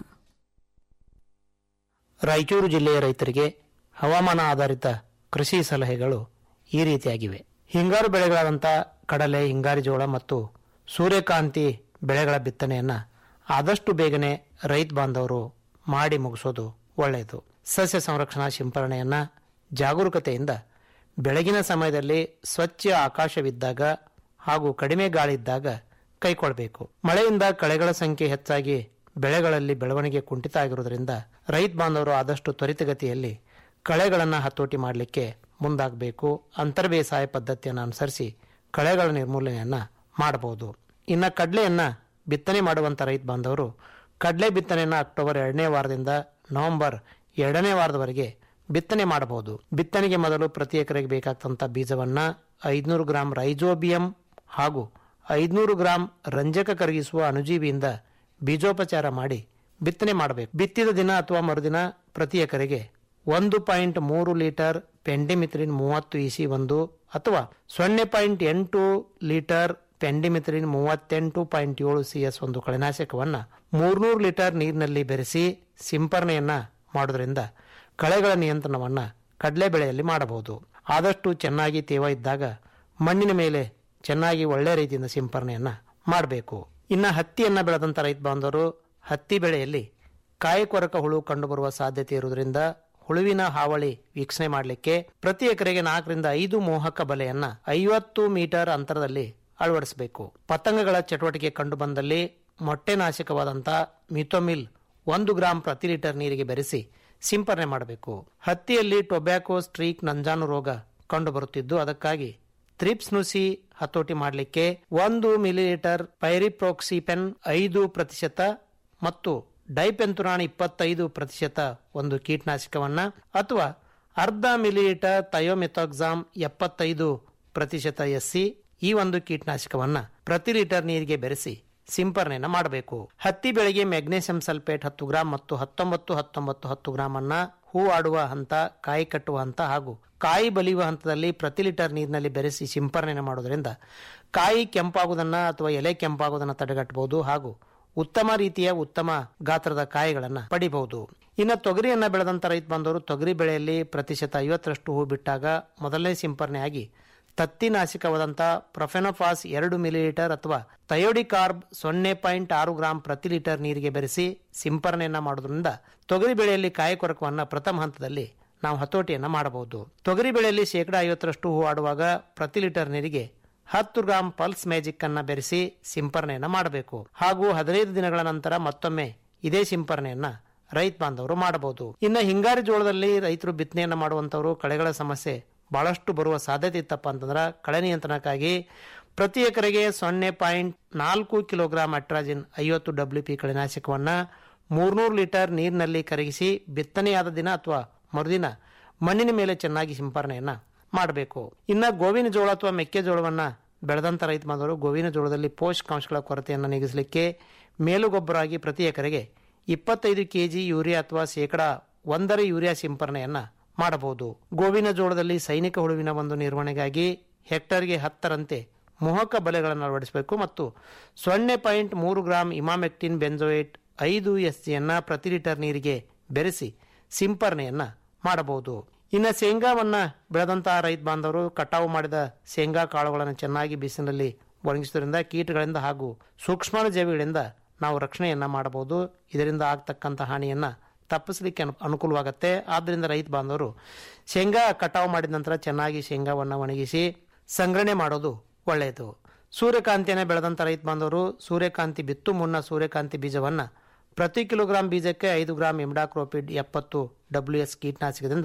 ರಾಯಚೂರು ಜಿಲ್ಲೆಯ ರೈತರಿಗೆ ಹವಾಮಾನ ಆಧಾರಿತ ಕೃಷಿ ಸಲಹೆಗಳು ಈ ರೀತಿಯಾಗಿವೆ ಹಿಂಗಾರು ಬೆಳೆಗಳಾದಂಥ ಕಡಲೆ ಹಿಂಗಾರಿ ಜೋಳ ಮತ್ತು ಸೂರ್ಯಕಾಂತಿ ಬೆಳೆಗಳ ಬಿತ್ತನೆಯನ್ನು ಆದಷ್ಟು ಬೇಗನೆ ರೈತ ಬಾಂಧವರು ಮಾಡಿ ಮುಗಿಸೋದು ಒಳ್ಳೆಯದು ಸಸ್ಯ ಸಂರಕ್ಷಣಾ ಸಿಂಪರಣೆಯನ್ನು ಜಾಗರೂಕತೆಯಿಂದ ಬೆಳಗಿನ ಸಮಯದಲ್ಲಿ ಸ್ವಚ್ಛ ಆಕಾಶವಿದ್ದಾಗ ಹಾಗೂ ಕಡಿಮೆ ಗಾಳಿ ಇದ್ದಾಗ ಕೈಗೊಳ್ಳಬೇಕು ಮಳೆಯಿಂದ ಕಳೆಗಳ ಸಂಖ್ಯೆ ಹೆಚ್ಚಾಗಿ ಬೆಳೆಗಳಲ್ಲಿ ಬೆಳವಣಿಗೆ ಕುಂಠಿತ ಆಗಿರುವುದರಿಂದ ರೈತ ಬಾಂಧವರು ಆದಷ್ಟು ತ್ವರಿತಗತಿಯಲ್ಲಿ ಕಳೆಗಳನ್ನು ಹತೋಟಿ ಮಾಡಲಿಕ್ಕೆ ಮುಂದಾಗಬೇಕು ಅಂತರ್ ಬೇಸಾಯ ಪದ್ಧತಿಯನ್ನು ಅನುಸರಿಸಿ ಕಳೆಗಳ ನಿರ್ಮೂಲನೆಯನ್ನು ಮಾಡಬಹುದು ಇನ್ನು ಕಡಲೆಯನ್ನು ಬಿತ್ತನೆ ಮಾಡುವಂಥ ರೈತ ಬಾಂಧವರು ಕಡಲೆ ಬಿತ್ತನೆಯನ್ನು ಅಕ್ಟೋಬರ್ ಎರಡನೇ ವಾರದಿಂದ ನವೆಂಬರ್ ಎರಡನೇ ವಾರದವರೆಗೆ ಬಿತ್ತನೆ ಮಾಡಬಹುದು ಬಿತ್ತನೆಗೆ ಮೊದಲು ಪ್ರತಿ ಎಕರೆಗೆ ಬೇಕಾಗ್ತಂಥ ಬೀಜವನ್ನು ಐದುನೂರು ಗ್ರಾಂ ರೈಜೋಬಿಯಂ ಹಾಗೂ ಐದುನೂರು ಗ್ರಾಂ ರಂಜಕ ಕರಗಿಸುವ ಅಣುಜೀವಿಯಿಂದ ಬೀಜೋಪಚಾರ ಮಾಡಿ ಬಿತ್ತನೆ ಮಾಡಬೇಕು ಬಿತ್ತಿದ ದಿನ ಅಥವಾ ಮರುದಿನ ಪ್ರತಿ ಎಕರೆಗೆ ಒಂದು ಪಾಯಿಂಟ್ ಮೂರು ಲೀಟರ್ ಪೆಂಡಿಮಿತ್ರಿನ್ ಮೂವತ್ತು ಇಸಿ ಒಂದು ಅಥವಾ ಸೊನ್ನೆ ಪಾಯಿಂಟ್ ಎಂಟು ಲೀಟರ್ ಪೆಂಡಿಮಿತ್ರಿನ್ ಮೂವತ್ತೆಂಟು ಪಾಯಿಂಟ್ ಏಳು ಸಿ ಎಸ್ ಒಂದು ಕಳೆನಾಶಕವನ್ನು ಮೂರ್ನೂರು ಲೀಟರ್ ನೀರಿನಲ್ಲಿ ಬೆರೆಸಿ ಸಿಂಪರಣೆಯನ್ನ ಮಾಡೋದ್ರಿಂದ ಕಳೆಗಳ ನಿಯಂತ್ರಣವನ್ನು ಕಡಲೆ ಬೆಳೆಯಲ್ಲಿ ಮಾಡಬಹುದು ಆದಷ್ಟು ಚೆನ್ನಾಗಿ ತೇವ ಇದ್ದಾಗ ಮಣ್ಣಿನ ಮೇಲೆ ಚೆನ್ನಾಗಿ ಒಳ್ಳೆ ರೀತಿಯಿಂದ ಸಿಂಪರಣೆಯನ್ನ ಮಾಡಬೇಕು ಇನ್ನು ಹತ್ತಿಯನ್ನ ಬೆಳೆದಂಥ ರೈತ ಬಾಂಧವರು ಹತ್ತಿ ಬೆಳೆಯಲ್ಲಿ ಕಾಯಿ ಕೊರಕ ಹುಳು ಕಂಡುಬರುವ ಸಾಧ್ಯತೆ ಇರುವುದರಿಂದ ಹುಳುವಿನ ಹಾವಳಿ ವೀಕ್ಷಣೆ ಮಾಡಲಿಕ್ಕೆ ಪ್ರತಿ ಎಕರೆಗೆ ನಾಲ್ಕರಿಂದ ಐದು ಮೋಹಕ ಬಲೆಯನ್ನ ಐವತ್ತು ಮೀಟರ್ ಅಂತರದಲ್ಲಿ ಅಳವಡಿಸಬೇಕು ಪತಂಗಗಳ ಚಟುವಟಿಕೆ ಕಂಡುಬಂದಲ್ಲಿ ಮೊಟ್ಟೆ ನಾಶಕವಾದಂಥ ಮಿಥೋಮಿಲ್ ಒಂದು ಗ್ರಾಂ ಪ್ರತಿ ಲೀಟರ್ ನೀರಿಗೆ ಬೆರೆಸಿ ಸಿಂಪರಣೆ ಮಾಡಬೇಕು ಹತ್ತಿಯಲ್ಲಿ ಟೊಬ್ಯಾಕೋ ಸ್ಟ್ರೀಕ್ ನಂಜಾನು ರೋಗ ಕಂಡುಬರುತ್ತಿದ್ದು ಅದಕ್ಕಾಗಿ ಥ್ರಿಪ್ಸ್ ನುಸಿ ಹತೋಟಿ ಮಾಡಲಿಕ್ಕೆ ಒಂದು ಮಿಲಿಲೀಟರ್ ಪೈರಿಪ್ರೋಕ್ಸಿಪೆನ್ ಐದು ಪ್ರತಿಶತ ಮತ್ತು ಡೈಪೆಂತುರಾಣಿ ಇಪ್ಪತ್ತೈದು ಪ್ರತಿಶತ ಒಂದು ಕೀಟನಾಶಕವನ್ನ ಅಥವಾ ಅರ್ಧ ಮಿಲಿಲೀಟರ್ ಥಯೋಮೆಥಾಕ್ಸಾಮ್ ಎಪ್ಪತ್ತೈದು ಪ್ರತಿಶತ ಎಸ್ಸಿ ಈ ಒಂದು ಕೀಟನಾಶಕವನ್ನ ಪ್ರತಿ ಲೀಟರ್ ನೀರಿಗೆ ಬೆರೆಸಿ ಸಿಂಪರಣೆಯನ್ನು ಮಾಡಬೇಕು ಹತ್ತಿ ಬೆಳೆಗೆ ಮೆಗ್ನೇಷಿಯಂ ಸಲ್ಫೇಟ್ ಹತ್ತು ಗ್ರಾಂ ಮತ್ತು ಹತ್ತೊಂಬತ್ತು ಹತ್ತೊಂಬತ್ತು ಹತ್ತು ಗ್ರಾಂ ಅನ್ನ ಹೂ ಆಡುವ ಹಂತ ಕಾಯಿ ಕಟ್ಟುವ ಹಂತ ಹಾಗೂ ಕಾಯಿ ಬಲಿಯುವ ಹಂತದಲ್ಲಿ ಪ್ರತಿ ಲೀಟರ್ ನೀರಿನಲ್ಲಿ ಬೆರೆಸಿ ಸಿಂಪರಣೆ ಮಾಡೋದ್ರಿಂದ ಕಾಯಿ ಕೆಂಪಾಗುವುದನ್ನ ಅಥವಾ ಎಲೆ ಕೆಂಪಾಗುವುದನ್ನು ತಡೆಗಟ್ಟಬಹುದು ಹಾಗೂ ಉತ್ತಮ ರೀತಿಯ ಉತ್ತಮ ಗಾತ್ರದ ಕಾಯಿಗಳನ್ನು ಪಡಿಬಹುದು ಇನ್ನು ತೊಗರಿಯನ್ನ ಬೆಳೆದಂತ ರೈತ ಬಂದವರು ತೊಗರಿ ಬೆಳೆಯಲ್ಲಿ ಪ್ರತಿಶತ ಐವತ್ತರಷ್ಟು ಹೂ ಬಿಟ್ಟಾಗ ಮೊದಲನೇ ಸಿಂಪರಣೆಯಾಗಿ ತತ್ತಿನಾಶಕವಾದಂಥ ಪ್ರೊಫೆನೋಫಾಸ್ ಎರಡು ಮಿಲಿಲೀಟರ್ ಅಥವಾ ಥಯೋಡಿಕಾರ್ಬ್ ಸೊನ್ನೆ ಪಾಯಿಂಟ್ ಆರು ಗ್ರಾಂ ಪ್ರತಿ ಲೀಟರ್ ನೀರಿಗೆ ಬೆರೆಸಿ ಸಿಂಪರಣೆಯನ್ನ ಮಾಡೋದ್ರಿಂದ ತೊಗರಿ ಬೆಳೆಯಲ್ಲಿ ಕಾಯಿ ಕೊರಕವನ್ನು ಪ್ರಥಮ ಹಂತದಲ್ಲಿ ನಾವು ಹತೋಟಿಯನ್ನ ಮಾಡಬಹುದು ತೊಗರಿ ಬೆಳೆಯಲ್ಲಿ ಶೇಕಡಾ ಐವತ್ತರಷ್ಟು ಹೂ ಆಡುವಾಗ ಪ್ರತಿ ಲೀಟರ್ ನೀರಿಗೆ ಹತ್ತು ಗ್ರಾಂ ಪಲ್ಸ್ ಮ್ಯಾಜಿಕ್ ಅನ್ನ ಬೆರೆಸಿ ಸಿಂಪರಣೆಯನ್ನ ಮಾಡಬೇಕು ಹಾಗೂ ಹದಿನೈದು ದಿನಗಳ ನಂತರ ಮತ್ತೊಮ್ಮೆ ಇದೇ ಸಿಂಪರಣೆಯನ್ನ ರೈತ ಬಾಂಧವರು ಮಾಡಬಹುದು ಇನ್ನು ಹಿಂಗಾರಿ ಜೋಳದಲ್ಲಿ ರೈತರು ಬಿತ್ತನೆಯನ್ನ ಮಾಡುವಂತವರು ಕಳೆಗಳ ಸಮಸ್ಯೆ ಬಹಳಷ್ಟು ಬರುವ ಸಾಧ್ಯತೆ ಇತ್ತಪ್ಪ ಅಂತಂದ್ರೆ ಕಳೆ ನಿಯಂತ್ರಣಕ್ಕಾಗಿ ಪ್ರತಿ ಎಕರೆಗೆ ಸೊನ್ನೆ ಪಾಯಿಂಟ್ ನಾಲ್ಕು ಕಿಲೋಗ್ರಾಂ ಅಟ್ರಾಜಿನ್ ಐವತ್ತು ಡಬ್ಲ್ಯೂ ಪಿ ಕಳೆನಾಶಕವನ್ನ ಮೂರ್ನೂರು ಲೀಟರ್ ನೀರಿನಲ್ಲಿ ಕರಗಿಸಿ ಬಿತ್ತನೆಯಾದ ದಿನ ಅಥವಾ ಮರುದಿನ ಮಣ್ಣಿನ ಮೇಲೆ ಚೆನ್ನಾಗಿ ಸಿಂಪರಣೆಯನ್ನ ಮಾಡಬೇಕು ಇನ್ನು ಗೋವಿನ ಜೋಳ ಅಥವಾ ಮೆಕ್ಕೆಜೋಳವನ್ನ ಬೆಳೆದಂತ ರೈತ ಬಾಂಧವರು ಗೋವಿನ ಜೋಳದಲ್ಲಿ ಪೋಷಕಾಂಶಗಳ ಕೊರತೆಯನ್ನು ನೀಗಿಸಲಿಕ್ಕೆ ಮೇಲುಗೊಬ್ಬರಾಗಿ ಪ್ರತಿ ಎಕರೆಗೆ ಇಪ್ಪತ್ತೈದು ಕೆಜಿ ಯೂರಿಯಾ ಅಥವಾ ಶೇಕಡಾ ಒಂದರ ಯೂರಿಯಾ ಸಿಂಪರಣೆಯನ್ನ ಮಾಡಬಹುದು ಗೋವಿನ ಜೋಳದಲ್ಲಿ ಸೈನಿಕ ಹುಳುವಿನ ಒಂದು ನಿರ್ವಹಣೆಗಾಗಿ ಹೆಕ್ಟರ್ಗೆ ಹತ್ತರಂತೆ ಮೋಹಕ ಬಲೆಗಳನ್ನು ಅಳವಡಿಸಬೇಕು ಮತ್ತು ಸೊನ್ನೆ ಪಾಯಿಂಟ್ ಮೂರು ಗ್ರಾಂ ಇಮಾಮೆಕ್ಟಿನ್ ಬೆಂಜೋಯೇಟ್ ಐದು ಎಸ್ ಜಿಯನ್ನ ಪ್ರತಿ ಲೀಟರ್ ನೀರಿಗೆ ಬೆರೆಸಿ ಸಿಂಪರಣೆಯನ್ನ ಮಾಡಬಹುದು ಇನ್ನು ಶೇಂಗಾವನ್ನ ಬೆಳೆದಂತಹ ರೈತ ಬಾಂಧವರು ಕಟಾವು ಮಾಡಿದ ಶೇಂಗಾ ಕಾಳುಗಳನ್ನು ಚೆನ್ನಾಗಿ ಬಿಸಿಲಿನಲ್ಲಿ ಒಣಗಿಸುವುದರಿಂದ ಕೀಟಗಳಿಂದ ಹಾಗೂ ಸೂಕ್ಷ್ಮಾಣುಜೀವಿಗಳಿಂದ ನಾವು ರಕ್ಷಣೆಯನ್ನ ಮಾಡಬಹುದು ಇದರಿಂದ ಆಗ್ತಕ್ಕಂಥ ಹಾನಿಯನ್ನ ತಪ್ಪಿಸಲಿಕ್ಕೆ ಅನು ಅನುಕೂಲವಾಗುತ್ತೆ ಆದ್ದರಿಂದ ರೈತ ಬಾಂಧವರು ಶೇಂಗಾ ಕಟಾವು ಮಾಡಿದ ನಂತರ ಚೆನ್ನಾಗಿ ಶೇಂಗಾವನ್ನು ಒಣಗಿಸಿ ಸಂಗ್ರಹಣೆ ಮಾಡೋದು ಒಳ್ಳೆಯದು ಸೂರ್ಯಕಾಂತಿಯನ್ನು ಬೆಳೆದಂಥ ರೈತ ಬಾಂಧವರು ಸೂರ್ಯಕಾಂತಿ ಬಿತ್ತು ಮುನ್ನ ಸೂರ್ಯಕಾಂತಿ ಬೀಜವನ್ನು ಪ್ರತಿ ಕಿಲೋಗ್ರಾಂ ಬೀಜಕ್ಕೆ ಐದು ಗ್ರಾಂ ಇಮ್ಡಾಕ್ರೋಪಿಡ್ ಎಪ್ಪತ್ತು ಡಬ್ಲ್ಯೂ ಎಸ್ ಕೀಟನಾಶಕದಿಂದ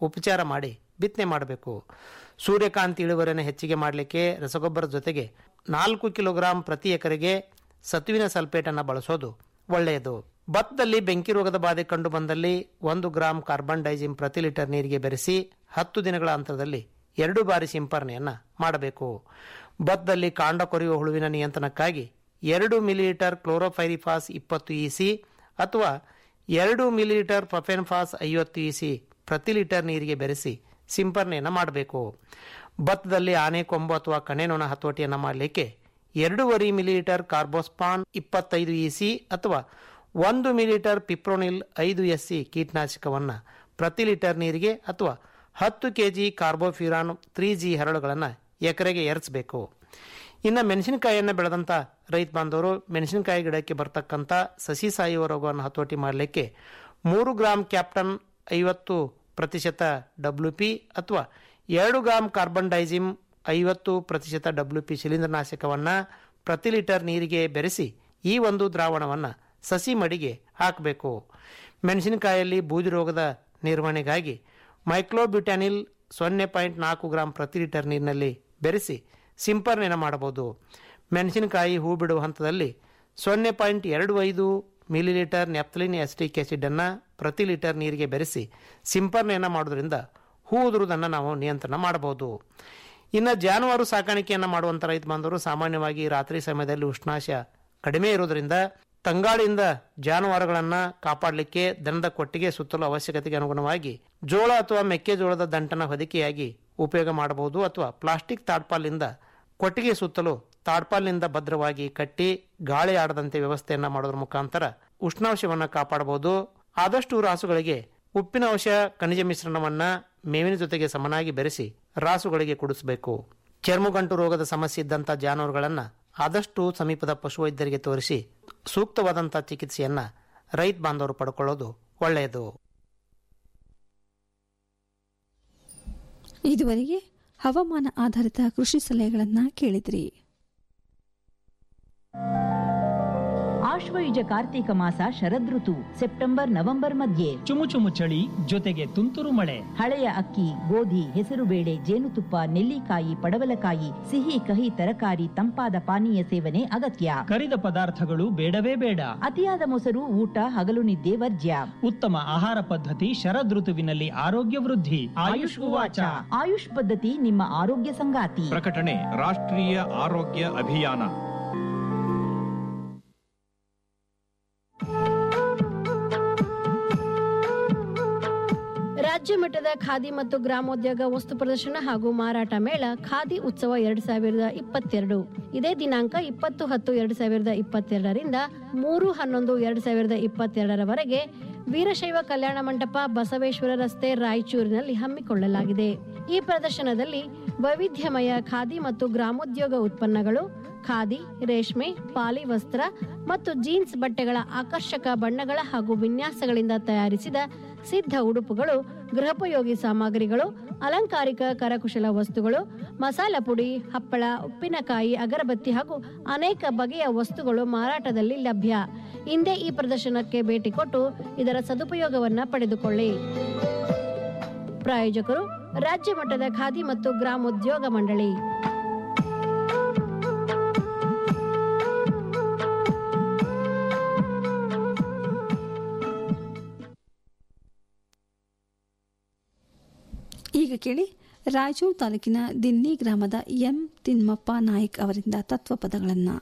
ಉಪಚಾರ ಮಾಡಿ ಬಿತ್ತನೆ ಮಾಡಬೇಕು ಸೂರ್ಯಕಾಂತಿ ಇಳುವರಿಯನ್ನು ಹೆಚ್ಚಿಗೆ ಮಾಡಲಿಕ್ಕೆ ರಸಗೊಬ್ಬರದ ಜೊತೆಗೆ ನಾಲ್ಕು ಕಿಲೋಗ್ರಾಂ ಪ್ರತಿ ಎಕರೆಗೆ ಸತುವಿನ ಸಲ್ಫೇಟನ್ನು ಬಳಸೋದು ಒಳ್ಳೆಯದು ಭತ್ತದಲ್ಲಿ ಬೆಂಕಿ ರೋಗದ ಬಾಧೆ ಕಂಡು ಬಂದಲ್ಲಿ ಒಂದು ಗ್ರಾಂ ಕಾರ್ಬನ್ ಡೈಜಿಮ್ ಪ್ರತಿ ಲೀಟರ್ ನೀರಿಗೆ ಬೆರೆಸಿ ಹತ್ತು ದಿನಗಳ ಅಂತರದಲ್ಲಿ ಎರಡು ಬಾರಿ ಸಿಂಪರಣೆಯನ್ನು ಮಾಡಬೇಕು ಭತ್ತದಲ್ಲಿ ಕಾಂಡ ಕೊರೆಯುವ ಹುಳುವಿನ ನಿಯಂತ್ರಣಕ್ಕಾಗಿ ಎರಡು ಮಿಲಿಲೀಟರ್ ಕ್ಲೋರೋಫೈರಿಫಾಸ್ ಇಪ್ಪತ್ತು ಇಸಿ ಅಥವಾ ಎರಡು ಮಿಲಿಲೀಟರ್ ಪ್ರೊಫೆನ್ಫಾಸ್ ಐವತ್ತು ಇಸಿ ಪ್ರತಿ ಲೀಟರ್ ನೀರಿಗೆ ಬೆರೆಸಿ ಸಿಂಪರಣೆಯನ್ನು ಮಾಡಬೇಕು ಭತ್ತದಲ್ಲಿ ಆನೆ ಕೊಂಬು ಅಥವಾ ಕಣೆನೊಣ ಹತೋಟಿಯನ್ನು ಮಾಡಲಿಕ್ಕೆ ಎರಡೂವರೆ ಮಿಲಿಲೀಟರ್ ಕಾರ್ಬೋಸ್ಪಾನ್ ಇಪ್ಪತ್ತೈದು ಇಸಿ ಅಥವಾ ಒಂದು ಮಿಲಿಲೀಟರ್ ಪಿಪ್ರೋನಿಲ್ ಐದು ಎಸ್ ಸಿ ಕೀಟನಾಶಕವನ್ನು ಪ್ರತಿ ಲೀಟರ್ ನೀರಿಗೆ ಅಥವಾ ಹತ್ತು K G carbofuran three G ಹರಳುಗಳನ್ನು ಎಕರೆಗೆ ಎರಚಬೇಕು ಇನ್ನು ಮೆಣಸಿನಕಾಯಿಯನ್ನು ಬೆಳೆದಂಥ ರೈತ ಬಾಂಧವರು ಮೆಣಸಿನಕಾಯಿ ಗಿಡಕ್ಕೆ ಬರ್ತಕ್ಕಂಥ ಸಸಿ ಸಾಯುವ ರೋಗವನ್ನು ಹತೋಟಿ ಮಾಡಲಿಕ್ಕೆ ಮೂರು ಗ್ರಾಂ ಕ್ಯಾಪ್ಟನ್ ಐವತ್ತು ಪ್ರತಿಶತ ಡಬ್ಲ್ಯೂ ಪಿ ಅಥವಾ ಎರಡು ಗ್ರಾಂ ಕಾರ್ಬನ್ ಡೈಜಿಮ್ ಐವತ್ತು ಪ್ರತಿಶತ ಡಬ್ಲ್ಯೂ ಪಿ ಶಿಲೀಂಧ್ರನಾಶಕವನ್ನು ಪ್ರತಿ ಲೀಟರ್ ನೀರಿಗೆ ಬೆರೆಸಿ ಈ ಒಂದು ದ್ರಾವಣವನ್ನು ಸಸಿ ಮಡಿಗೆ ಹಾಕಬೇಕು ಮೆಣಸಿನಕಾಯಲ್ಲಿ ಬೂದಿ ರೋಗದ ನಿರ್ವಹಣೆಗಾಗಿ ಮೈಕ್ಲೋಬ್ಯೂಟ್ಯಾನಿಲ್ ಸೊನ್ನೆ ಪಾಯಿಂಟ್ ನಾಲ್ಕು ಗ್ರಾಂ ಪ್ರತಿ ಲೀಟರ್ ನೀರಿನಲ್ಲಿ ಬೆರೆಸಿ ಸಿಂಪರಣೆಯನ್ನು ಮಾಡಬಹುದು ಮೆಣಸಿನಕಾಯಿ ಹೂ ಬಿಡುವ ಹಂತದಲ್ಲಿ ಸೊನ್ನೆ ಪಾಯಿಂಟ್ ಎರಡು ಐದು ಮಿಲಿಲೀಟರ್ ನೆಪ್ತಲಿನ್ ಎಸ್ಟಿಕ್ ಆ್ಯಸಿಡನ್ನು ಪ್ರತಿ ಲೀಟರ್ ನೀರಿಗೆ ಬೆರೆಸಿ ಸಿಂಪರಣೆಯನ್ನು ಮಾಡೋದ್ರಿಂದ ಹೂ ಉದುರುವುದನ್ನು ನಾವು ನಿಯಂತ್ರಣ ಮಾಡಬಹುದು ಇನ್ನು ಜಾನುವಾರು ಸಾಕಾಣಿಕೆಯನ್ನು ಮಾಡುವಂಥ ರೈತ ಬಾಂಧವರು ಸಾಮಾನ್ಯವಾಗಿ ರಾತ್ರಿ ಸಮಯದಲ್ಲಿ ಉಷ್ಣಾಂಶ ಕಡಿಮೆ ಇರೋದರಿಂದ ತಂಗಾಳಿಯಿಂದ ಜಾನುವಾರುಗಳನ್ನು ಕಾಪಾಡಲಿಕ್ಕೆ ದನದ ಕೊಟ್ಟಿಗೆ ಸುತ್ತಲೂ ಅವಶ್ಯಕತೆಗೆ ಅನುಗುಣವಾಗಿ ಜೋಳ ಅಥವಾ ಮೆಕ್ಕೆಜೋಳದ ದಂಟನ ಹೊದಿಕೆಯಾಗಿ ಉಪಯೋಗ ಮಾಡಬಹುದು ಅಥವಾ ಪ್ಲಾಸ್ಟಿಕ್ ತಾಡ್ಪಾಲಿಂದ ಕೊಟ್ಟಿಗೆ ಸುತ್ತಲೂ ತಾಡ್ಪಾಲಿನಿಂದ ಭದ್ರವಾಗಿ ಕಟ್ಟಿ ಗಾಳಿ ಆಡದಂತೆ ವ್ಯವಸ್ಥೆಯನ್ನು ಮಾಡೋದ್ರ ಮುಖಾಂತರ ಉಷ್ಣಾಂಶವನ್ನು ಕಾಪಾಡಬಹುದು ಆದಷ್ಟು ರಾಸುಗಳಿಗೆ ಉಪ್ಪಿನ ಅಂಶ ಖನಿಜ ಮಿಶ್ರಣವನ್ನ ಮೇವಿನ ಜೊತೆಗೆ ಸಮನಾಗಿ ಬೆರೆಸಿ ರಾಸುಗಳಿಗೆ ಕುಡಿಸಬೇಕು ಚರ್ಮಗಂಟು ರೋಗದ ಸಮಸ್ಯೆ ಇದ್ದಂಥ ಜಾನುವಾರುಗಳನ್ನು ಆದಷ್ಟು ಸಮೀಪದ ಪಶುವೈದ್ಯರಿಗೆ ತೋರಿಸಿ ಸೂಕ್ತವಾದಂಥ ಚಿಕಿತ್ಸೆಯನ್ನ ರೈತ ಬಾಂಧವರು ಪಡ್ಕೊಳ್ಳೋದು ಒಳ್ಳೆಯದು ಇದುವರೆಗೆ ಹವಾಮಾನ ಆಧಾರಿತ ಕೃಷಿ ಸಲಹೆಗಳನ್ನು ಕೇಳಿದ್ರಿ ಆಶ್ವಯುಜ ಕಾರ್ತೀಕ ಮಾಸ ಶರದೃತು ಸೆಪ್ಟೆಂಬರ್ ನವೆಂಬರ್ ಮಧ್ಯೆ ಚುಮು ಚುಮು ಚಳಿ ಜೊತೆಗೆ ತುಂತುರು ಮಳೆ ಹಳೆಯ ಅಕ್ಕಿ ಗೋಧಿ ಹೆಸರುಬೇಳೆ ಜೇನುತುಪ್ಪ ನೆಲ್ಲಿಕಾಯಿ ಪಡವಲಕಾಯಿ ಸಿಹಿ ಕಹಿ ತರಕಾರಿ ತಂಪಾದ ಪಾನೀಯ ಸೇವನೆ ಅಗತ್ಯ ಕರಿದ ಪದಾರ್ಥಗಳು ಬೇಡವೇ ಬೇಡ ಅತಿಯಾದ ಮೊಸರು ಊಟ ಹಗಲು ನಿದ್ದೆ ವರ್ಜ್ಯ ಉತ್ತಮ ಆಹಾರ ಪದ್ಧತಿ ಶರದೃತುವಿನಲ್ಲಿ ಆರೋಗ್ಯ ವೃದ್ಧಿ ಆಯುಷ್ ಉವಾಚ ಆಯುಷ್ ಪದ್ಧತಿ ನಿಮ್ಮ ಆರೋಗ್ಯ ಸಂಗಾತಿ ಪ್ರಕಟಣೆ ರಾಷ್ಟ್ರೀಯ ಆರೋಗ್ಯ ಅಭಿಯಾನ ರಾಜ್ಯ ಮಟ್ಟದ ಖಾದಿ ಮತ್ತು ಗ್ರಾಮೋದ್ಯೋಗ ವಸ್ತು ಪ್ರದರ್ಶನ ಹಾಗೂ ಮಾರಾಟ ಮೇಳ ಖಾದಿ ಉತ್ಸವ ಎರಡ್ ಸಾವಿರದ ಇಪ್ಪತ್ತೆರಡು ಇದೇ ದಿನಾಂಕ ಇಪ್ಪತ್ತು ಹತ್ತು ಎರಡ್ ಸಾವಿರದ ಇಪ್ಪತ್ತೆರಡರಿಂದ ಮೂರು ಹನ್ನೊಂದು ಎರಡ್ ಸಾವಿರದ ಇಪ್ಪತ್ತೆರಡರವರೆಗೆ ವೀರಶೈವ ಕಲ್ಯಾಣ ಮಂಟಪ ಬಸವೇಶ್ವರ ರಸ್ತೆ ರಾಯಚೂರಿನಲ್ಲಿ ಹಮ್ಮಿಕೊಳ್ಳಲಾಗಿದೆ ಈ ಪ್ರದರ್ಶನದಲ್ಲಿ ವೈವಿಧ್ಯಮಯ ಖಾದಿ ಮತ್ತು ಗ್ರಾಮೋದ್ಯೋಗ ಉತ್ಪನ್ನಗಳು ಖಾದಿ ರೇಷ್ಮೆ ಪಾಲಿ ವಸ್ತ್ರ ಮತ್ತು ಜೀನ್ಸ್ ಬಟ್ಟೆಗಳ ಆಕರ್ಷಕ ಬಣ್ಣಗಳ ಹಾಗೂ ವಿನ್ಯಾಸಗಳಿಂದ ತಯಾರಿಸಿದ ಸಿದ್ಧ ಉಡುಪುಗಳು ಗೃಹೋಪಯೋಗಿ ಸಾಮಗ್ರಿಗಳು ಅಲಂಕಾರಿಕ ಕರಕುಶಲ ವಸ್ತುಗಳು ಮಸಾಲ ಪುಡಿ ಹಪ್ಪಳ ಉಪ್ಪಿನಕಾಯಿ ಅಗರಬತ್ತಿ ಹಾಗೂ ಅನೇಕ ಬಗೆಯ ವಸ್ತುಗಳು ಮಾರಾಟದಲ್ಲಿ ಲಭ್ಯ ಹಿಂದೆ ಈ ಪ್ರದರ್ಶನಕ್ಕೆ ಭೇಟಿ ಕೊಟ್ಟು ಇದರ ಸದುಪಯೋಗವನ್ನ ಪಡೆದುಕೊಳ್ಳಿ ಪ್ರಾಯೋಜಕರು ರಾಜ್ಯ ಮಟ್ಟದ ಖಾದಿ ಮತ್ತು ಗ್ರಾಮೋದ್ಯೋಗ ಮಂಡಳಿ ಈಗ ಕೇಳಿ ರಾಯಚೂರು ತಾಲೂಕಿನ ದಿನ್ನಿ ಗ್ರಾಮದ ಎಂ ತಿಮ್ಮಪ್ಪ ನಾಯ್ಕ್ ಅವರಿಂದ ತತ್ವಪದಗಳನ್ನು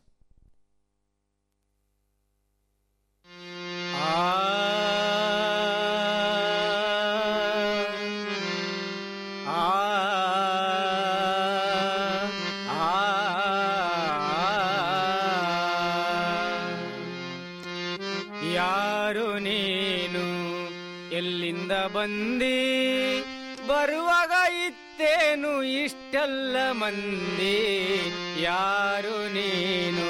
ಯಾರು ನೀನು ಎಲ್ಲಿಂದ ಬಂದಿ ಬರುವಾಗ ಇತ್ತೇನು ಇಷ್ಟಲ್ಲ ಮಂದಿ ಯಾರು ನೀನು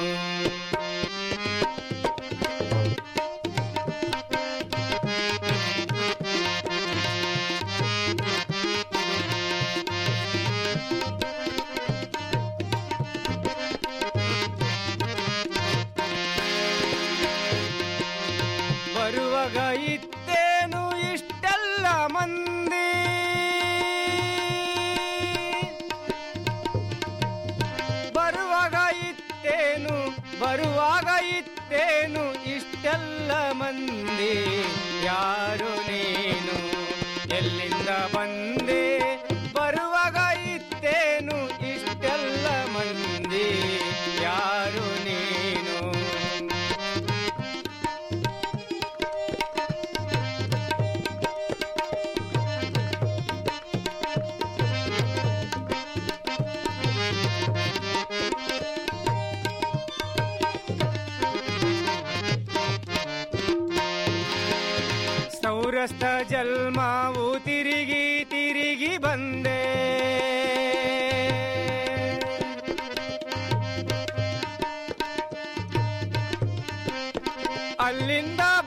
ಬರುವಾಗ ಇತ್ತೇನು ಇಷ್ಟಲ್ಲ ಮಂದಿ ಇಷ್ಟೆಲ್ಲ ಮಂದಿ ಯಾರು ನೀನು ಎಲ್ಲಿಂದ ಬಂದೆ ಬರುವಾಗ ಇತ್ತೇನು ಇಷ್ಟೆಲ್ಲ ಮಂದಿ ಯಾರು ನೀನು ಸೌರಸ್ಥ ಜನ್ಮವು ತಿರುಗಿ ತಿರುಗಿ ಬಂದೆ ಅಲ್ಲಿಂದ